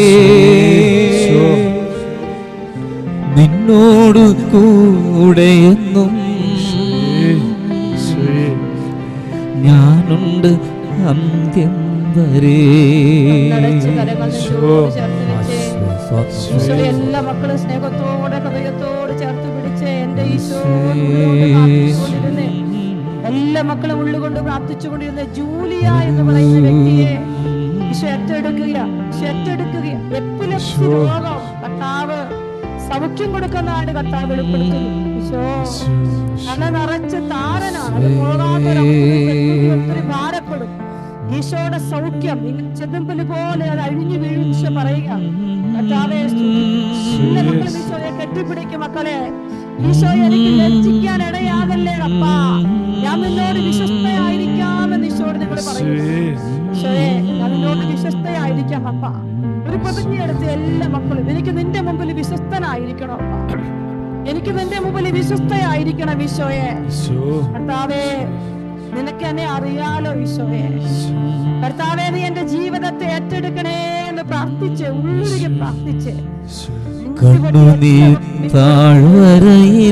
നിന്നോട് കൂടെയെന്നും യേശുവേ, ഞാനുണ്ട് അന്ത്യം വരെ നടച്ച് കരങ്ങൾ നെഞ്ചോട് ചേർത്ത് വെച്ചേ സ്തോത്രം. ഈശോയെ എല്ലാ മക്കളും സ്നേഹത്തോടെ ഹൃദയത്തോട് ചേർത്ത് പിടിച്ച് എന്റെ ഈശോ ഉള്ളുകൊണ്ട് പ്രാർത്ഥിച്ചുകൊണ്ടിരുന്നേ എല്ലാ മക്കളും ഉള്ളുകൊണ്ട് പ്രാർത്ഥിച്ചുകൊണ്ടിരുന്ന ജൂലിയ എന്ന് പറയുന്ന വ്യക്തിയെ ഈശോ ഏറ്റെടുക്കുക ഈശോ ഏറ്റെടുക്കുക എപ്പിലെപ്സി രോഗം കർത്താവ് സൗഖ്യം കൊടുക്കുന്നതാണ് കർത്താവ് വെളിപ്പെടുത്തുന്നത് ഈശോ തല നിറച്ച് താരനാണ് അത് പോകാത്തൊരു ഒത്തിരി ഭാരപ്പെടും ഈശോയുടെ സൗഖ്യം ഇങ്ങനെ ചെതുമ്പല് പോലെ അത് അഴിഞ്ഞു വീഴ്ച പറയുക കർത്താവേ സ്തുതിക്കുന്നു. എല്ലാ മക്കളും ഈശോയെ കെട്ടിപ്പിടിക്കും മക്കളെ ഈശോ എനിക്ക് ലജ്ജിക്കാൻ ഇടയാകല്ലേ അപ്പാ ഞാൻ നിന്നോട് വിശ്വസ്തയായിരിക്കാമെന്ന് ഈശോട് നിങ്ങൾ പറയുന്നു ഈശോയെ ഞാൻ നിന്നോട് വിശ്വസ്തയായിരിക്കാം അപ്പ ഒരു പ്രതിജ്ഞയെടുത്ത് എല്ലാ മക്കളും എനിക്ക് നിന്റെ മുമ്പിൽ വിശ്വസ്തനായിരിക്കണം അപ്പ എനിക്ക് നിന്റെ മുമ്പിൽ വിശ്വസ്തയായിരിക്കണം ഈശോയെ ഈശോ, കർത്താവേ നിനക്ക് എന്നെ അറിയാലോ ഈശോയെ കർത്താവേ നീ എന്റെ ജീവിതത്തെ ഏറ്റെടുക്കണേ എന്ന് പ്രാർത്ഥിച്ച് ഉള്ളുരുകി പ്രാർത്ഥിച്ച് കണ്ണുനീർ താഴ്വരയിൽ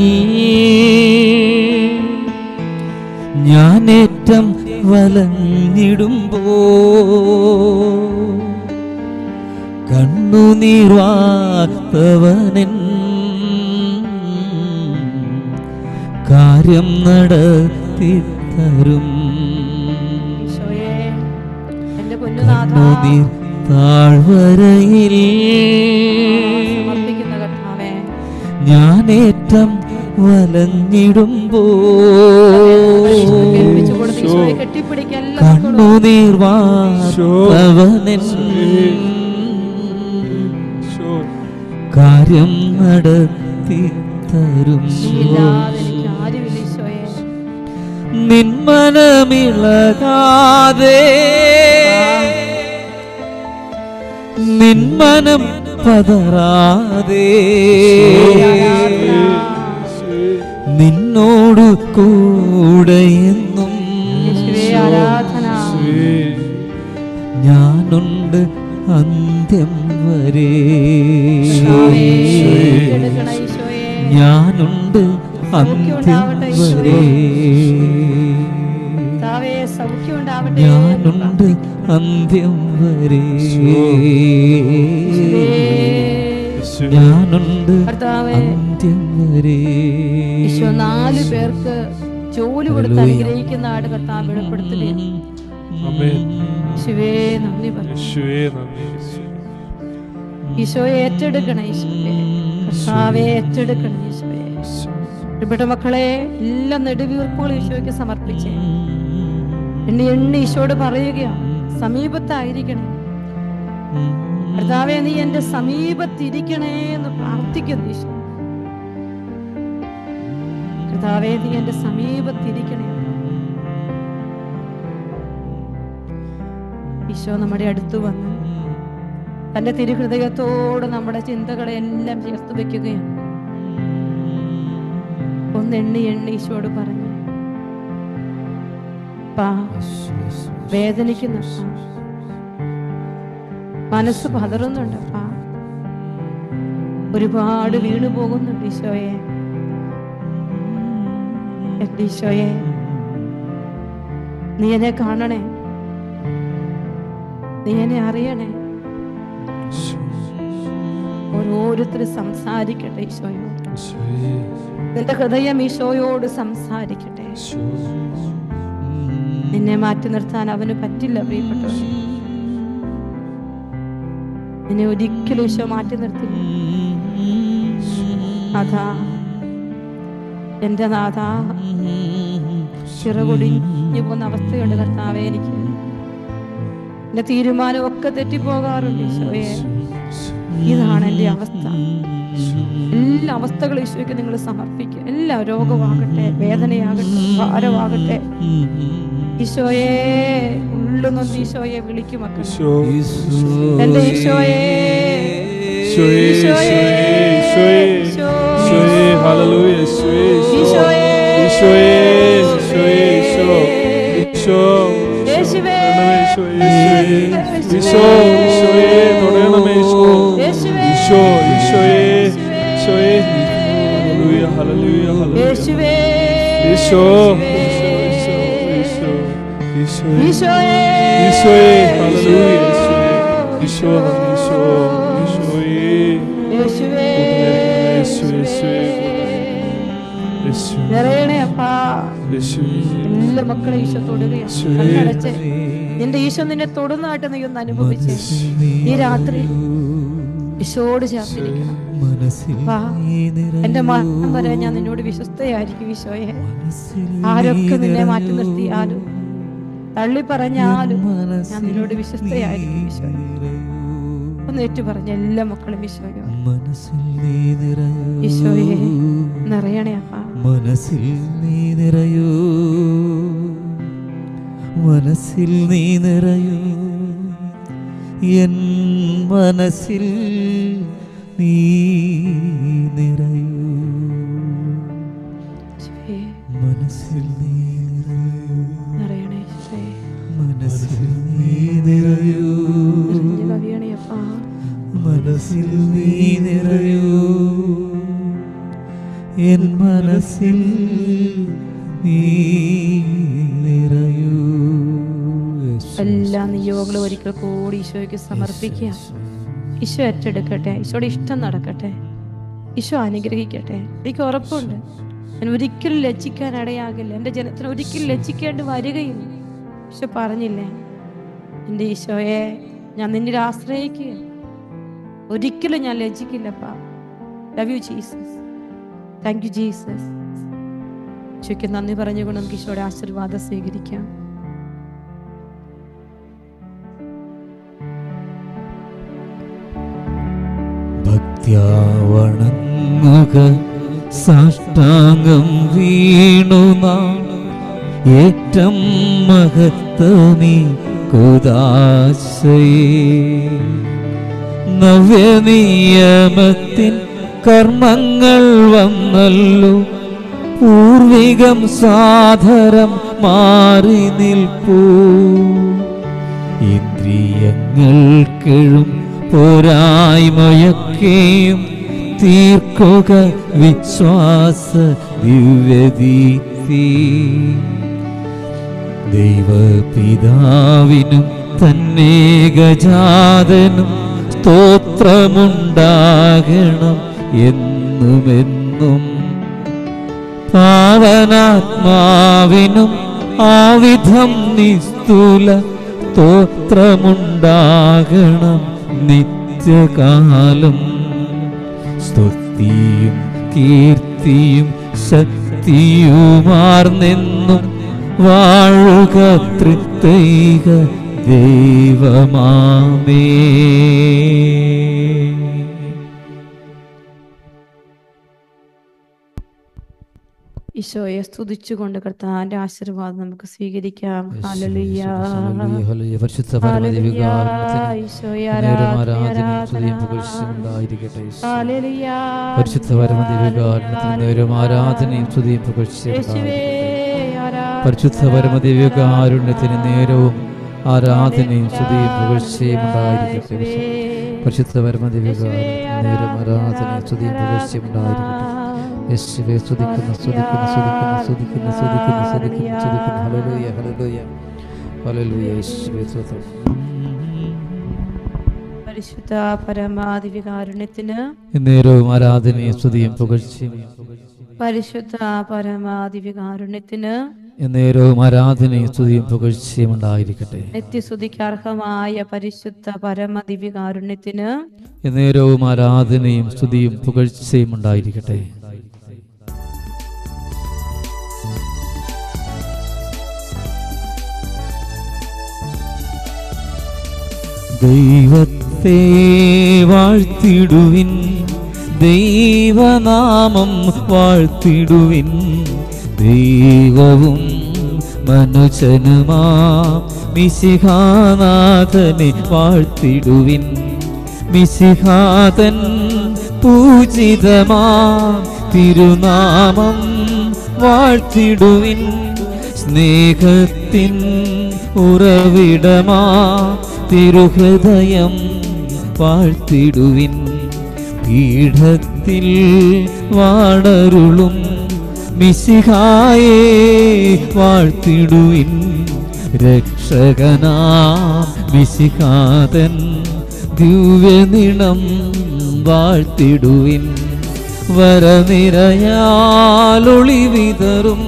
ഞാനേറ്റം വലഞ്ഞിടുമ്പോ കണ്ണുനീർ വാർത്തവനൻ കാര്യം നടത്തി തരും ഈശോയെ എന്റെ പൊന്നുനാഥ കണ്ണുനീർ താഴ്വരയിൽ സമർപ്പിക്കുന്ന കർത്താവേ ഞാനേറ്റം വലഞ്ഞിടുമ്പോ കേൾപ്പിച്ചു കൊടുത്ത് ഈശോയെ കെട്ടിപ്പിടിക്കുക എല്ലാ മക്കളും കണ്ണുനീർ വാർത്തവനൻ ഈശോ, കാര്യം നടത്തി തരും നീയില്ലാതെ എനിക്ക് ആരുമില്ല ഈശോയെ നിന്മനമിളകാതെ നിന്മനം പതറാതെ നിന്നോട് കൂടെയെന്നും യേശുവേ ആരാധന ഞാനുണ്ട് അന്ത്യം വരെ കർത്താവേ, എടുക്കണ ഈശോയെ ഞാനുണ്ട് അന്ത്യം വരെ കർത്താവേ സൗഖ്യം ഉണ്ടാവട്ടെ ഞാനുണ്ട് അന്ത്യം വരെ യേശുവേ. ഞാനുണ്ട് കർത്താവേ അന്ത്യം വരെ ഈശോ നാല് പേർക്ക് ജോലി കൊടുത്ത് ഹല്ലേലൂയ. അനുഗ്രഹിക്കുന്ന ആട് കർത്താവ് വെളിപ്പെടുത്തുകയാണ് ആമേൻ. ശിവേ നന്ദി പറഞ്ഞു യേശുവേ നന്ദി യേശുവേ. ഈശോയെ ഏറ്റെടുക്കണം ഈശോയെ കർത്താവെ ഏറ്റെടുക്കണം ഈശോയെ പ്രിയപ്പെട്ട മക്കളെ എല്ലാ നെടുവീർപ്പുകളും ഈശോയ്ക്ക് സമർപ്പിച്ചേ എണ്ണി എണ്ണി ഈശോട് പറയുകയാണ് സമീപത്തായിരിക്കണേ കർത്താവെ നീ എന്റെ സമീപത്തിരിക്കണേ എന്ന് പ്രാർത്ഥിക്കുന്നു ഈശോ കർത്താവെ നീ എന്റെ സമീപത്തിരിക്കണേ ഈശോ നമ്മുടെ അടുത്ത് വന്ന് തന്റെ തിരുഹൃദയത്തോട് നമ്മുടെ ചിന്തകളെ എല്ലാം ചേർത്ത് വെക്കുകയാണ് ഒന്ന് എണ്ണി എണ്ണി ഈശോട് പറഞ്ഞു പാ വേദനിക്കുന്നു അപ്പാ. മനസ്സ് പതറുന്നുണ്ട് അപ്പാ ഒരുപാട് വീണു പോകുന്നുണ്ട് ഈശോയെ എന്റെ ഈശോയെ നീ എന്നെ കാണണേ നീ എന്നെ അറിയണേ ഓരോരുത്തരും സംസാരിക്കട്ടെ ഈശോയോട് നിന്റെ ഹൃദയം ഈശോയോട് സംസാരിക്കട്ടെ നിന്നെ മാറ്റി നിർത്താൻ അവന് പറ്റില്ല പ്രിയപ്പെട്ടവർ നിന്നെ ഒരിക്കലും ഈശോ മാറ്റി നിർത്തില്ല നാഥാ എന്റെ നാഥ ചിറകൊടിഞ്ഞു പോകുന്ന അവസ്ഥയുണ്ട് കർത്താവേ എനിക്ക് എന്റെ തീരുമാനമൊക്കെ തെറ്റിപ്പോകാറുണ്ട് ഈശോയെ ഇതാണ് എന്റെ അവസ്ഥ എല്ലാ അവസ്ഥകളും ഈശോയ്ക്ക് നിങ്ങൾ സമർപ്പിക്കുക എല്ലാ രോഗമാകട്ടെ വേദനയാകട്ടെ ഭാരമാകട്ടെ ഈശോയെ ഉള്ളുനൊന്ന് ഈശോയെ വിളിക്കും മക്കളെ ഈശോ എന്റെ ഈശോയെ ഈശോയെ, ഈശോയെ, ഈശോയെ, ഈശോയെ, ഹല്ലേലൂയ, ഈശോയെ, ഈശോ, ഈശോയെ, ഈശോയെ, ഈശോയെ, ഈശോ, ഈശോ, യേശുവേ, ഈശോയെ, ഈശോ, ഈശോയെ, തൊടണമേ, ഈശോ, യേശുവേ, ഈശോ, ഈശോയെ, ഈശോയെ, ഹല്ലേലൂയ, ഹല്ലേലൂയ, ഹല്ലേലൂയ. യേശുവേ, ഈശോ, ഈശോ, ഈശോ, ഈശോ, ഈശോയെ, ഈശോയെ, ഈശോയെ, ഹല്ലേലൂയ, ഈശോയെ, ഈശോ, നന്ദി, ഈശോ, ഈശോയെ. യേശുവേ, യേശു, യേശുവേ. യേശു, നിറയണേ അപ്പാ യേശു, എല്ലാ മക്കളെ ഈശോ തൊടുകയാണ് യേശുവേ. കണ്ണടച്ച് നിന്റെ ഈശോ നിന്നെ തൊടുന്നതായിട്ട് നീ ഒന്ന് അനുഭവിച്ച് ഈ രാത്രി ഈശോട് ചേർത്തിരിക്കണം വാ എന്റെ മരണം വരെ ഞാൻ നിന്നോട് വിശ്വസ്തയായിരിക്കും ഈശോയെ ആരൊക്കെ നിന്നെ മാറ്റി നിർത്തിയാലും തള്ളി പറഞ്ഞാലും ഞാൻ നിന്നോട് വിശ്വസ്തയായിരിക്കും ഈശോയെ ഒന്ന് ഏറ്റു പറഞ്ഞ എല്ലാ മക്കളും ഈശോയോ മനസ്സിൽ നീ നിറയൂ ഈശോയെ നിറയണേ അപ്പാ മനസ്സിൽ നീ നിറയൂ മനസ്സിൽ നീ നിറയൂ എൻ മനസ്സിൽ നീ നിറയൂ ഈശോയെ മനസ്സിൽ നീ നിറയൂ നിറയണേ ഈശോയെ മനസ്സിൽ നീ നിറയൂ നിറഞ്ഞു കവിയണേ അപ്പാ മനസ്സിൽ നീ നിറയൂ എൻ മനസ്സിൽ നീ നിറയൂ എല്ലാ നിയോഗങ്ങളും ഒരിക്കൽ കൂടി ഈശോയ്ക്ക് സമർപ്പിക്കുക ഈശോ ഏറ്റെടുക്കട്ടെ ഈശോയുടെ ഇഷ്ടം നടക്കട്ടെ ഈശോ അനുഗ്രഹിക്കട്ടെ എനിക്ക് ഉറപ്പുണ്ട് ഞാൻ ഒരിക്കലും ലജ്ജിക്കാൻ ഇടയാകില്ല എൻ്റെ ജനത്തിന് ഒരിക്കലും ലജ്ജിക്കേണ്ടി വരികയില്ല ഈശോ പറഞ്ഞില്ലേ എൻ്റെ ഈശോയെ ഞാൻ നിന്നിൽ ആശ്രയിക്കുക ഒരിക്കലും ഞാൻ ലജ്ജിക്കില്ലപ്പാ love you Jesus thank you Jesus ഈശോയ്ക്ക് നന്ദി പറഞ്ഞുകൊണ്ട് നമുക്ക് ഈശോയുടെ ആശീർവാദം സ്വീകരിക്കാം ഭക്ത്യാവണങ്ങുക സാഷ്ടാംഗം വീണു നാം ഏറ്റം മഹത്തമീ കുദാശയേ നവ്യനിയമത്തിൻ കർമ്മങ്ങൾ വന്നല്ലോ പൂർവികം സാധരം മാറി നിൽപ്പൂ ഇന്ദ്രിയങ്ങൾക്കെഴും പോരായ്മയൊക്കെയും തീർക്കുക വിശ്വാസ ദിവ്യദീപ്തി ദൈവപിതാവിനും തന്നെ ഗജാതനും സ്തോത്രമുണ്ടാകണം എന്നുമെന്നും പാവനാത്മാവിനും ആവിധം നിസ്തുല സ്തോത്രമുണ്ടാകണം നിത്യകാലം സ്തുതിയും കീർത്തിയും ശക്തിയുമാർന്നെന്നും വാഴുക തൃത്തൈക ദൈവമാമേ ഈശോയെ സ്തുതിച്ചുകൊണ്ട് കർത്താന്റെ ആശീർവാദം നമുക്ക് സ്വീകരിക്കാം ഹല്ലേലൂയ. ഹല്ലേലൂയ, ഹല്ലേലൂയ. പരിശുദ്ധ ഹല്ലേലൂയ. പരമദിവികാരണത്തിന് ഈശോയെ നേരം ആരാധന, ആരാധനയും സ്തുതിയും ആരാധന. പുകഴ്ചയും ഉണ്ടായിരിക്കട്ടെ യേശുവേ. ഹല്ലേലൂയ. പരിശുദ്ധ പരമദിവികാരണത്തിന് നേരം ആരാധനയും സ്തുതിയും പുകഴ്ചയും യേശുവേ ഉണ്ടായിരിക്കട്ടെ. ആരാധന. പരിശുദ്ധ പരമദിവ്യകാരുണ്യത്തിന് നേരവും ആരാധനയും സ്തുതിയും പുകഴ്ചയും ഉണ്ടായിരിക്കട്ടെ യേശുവേ. പരിശുദ്ധ പരമദിവ്യകാരുണ്യത്തിന് നേരം ആരാധനയും സ്തുതിയും പുകഴ്ചയും ഉണ്ടായിരിക്കട്ടെ യേശുവെ സ്തുതിക്കുന്നു സ്തുതിക്കുന്നു സ്തുതിക്കുന്നു സ്തുതിക്കുന്നു സ്തുതിക്കുന്നു സ്തുതിക്കുന്നു സ്തുതിക്കുന്നു ഹല്ലേലൂയ ഹല്ലേലൂയ ഹല്ലേലൂയ യേശുവേ സ്തോത്രം പരിശുദ്ധ പരമാധിവികാരുണ്യത്തിന് നേരവും ആരാധനയും സ്തുതിയും പുകഴ്ചയും പരിശുദ്ധ പരമാധിവികാരുണ്യത്തിന് നേരവും ആരാധനയും സ്തുതിയും പുകഴ്ചയും ഉണ്ടായിരിക്കട്ടെ നിത്യസ്തുതിക്കർഹമായ പരിശുദ്ധ പരമദിവികാരുണ്യത്തിന് നേരവും ആരാധനയും സ്തുതിയും പുകഴ്ചയും ഉണ്ടായിരിക്കട്ടെ ദൈവത്തെ വാഴ്ത്തിടുവിൻ ദൈവനാമം വാഴ്ത്തിടുവിൻ ദൈവവും മനുജനുമാ മിശിഹാനാഥനെ വാഴ്ത്തിടുവിൻ മിശിഹാതൻ പൂജിതമാ തിരുനാമം വാഴ്ത്തിടുവിൻ സ്നേഹത്തിൻ ഉറവിടമാ തിരുഹൃദയം വാഴ്ത്തിടുവിൻ പീഠത്തിൽ വാണരുളും മിശിഹായെ വാഴ്ത്തിടുവിൻ രക്ഷകനാ മിശിഹാതൻ ദിവ്യനിണം വാഴ്ത്തിടുവിൻ വരനിരയാലൊളിവിതറും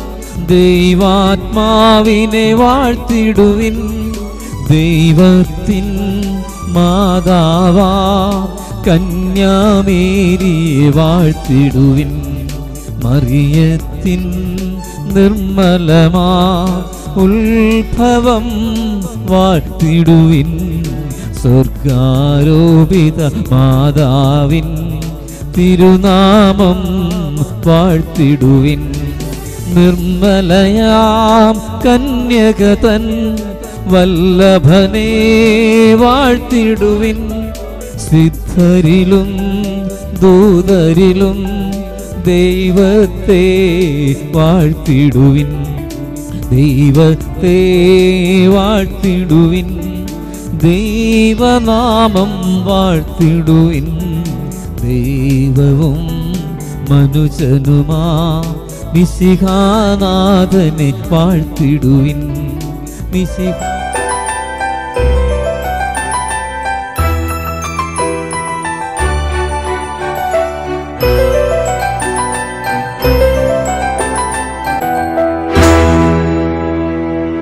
ദൈവാത്മാവിനെ വാഴ്ത്തിടുവിൻ ദൈവത്തിൻ മാതാവാ കന്യാമേരിയെ വാഴ്ത്തിടുവിൻ മറിയത്തിൻ നിർമ്മലമാ ഉത്ഭവം വാഴ്ത്തിടുവിൻ സ്വർഗാരോപിത മാതാവിൻ തിരുനാമം വാഴ്ത്തിടുവിൻ നിർമ്മലയാം കന്യകതൻ വല്ലഭനെ വാഴ്ത്തിടുവിൻ സിദ്ധരിലും ദൂതരിലും ദൈവത്തെ വാഴ്ത്തിടുവിൻ ദൈവത്തെ വാഴ്ത്തിടുവിൻ ദൈവനാമം വാഴ്ത്തിടുവിൻ ദൈവവും മനുജനുമാ മിശിഹാനാഥനെ വാഴ്ത്തിടുവിൻ മിശിഹ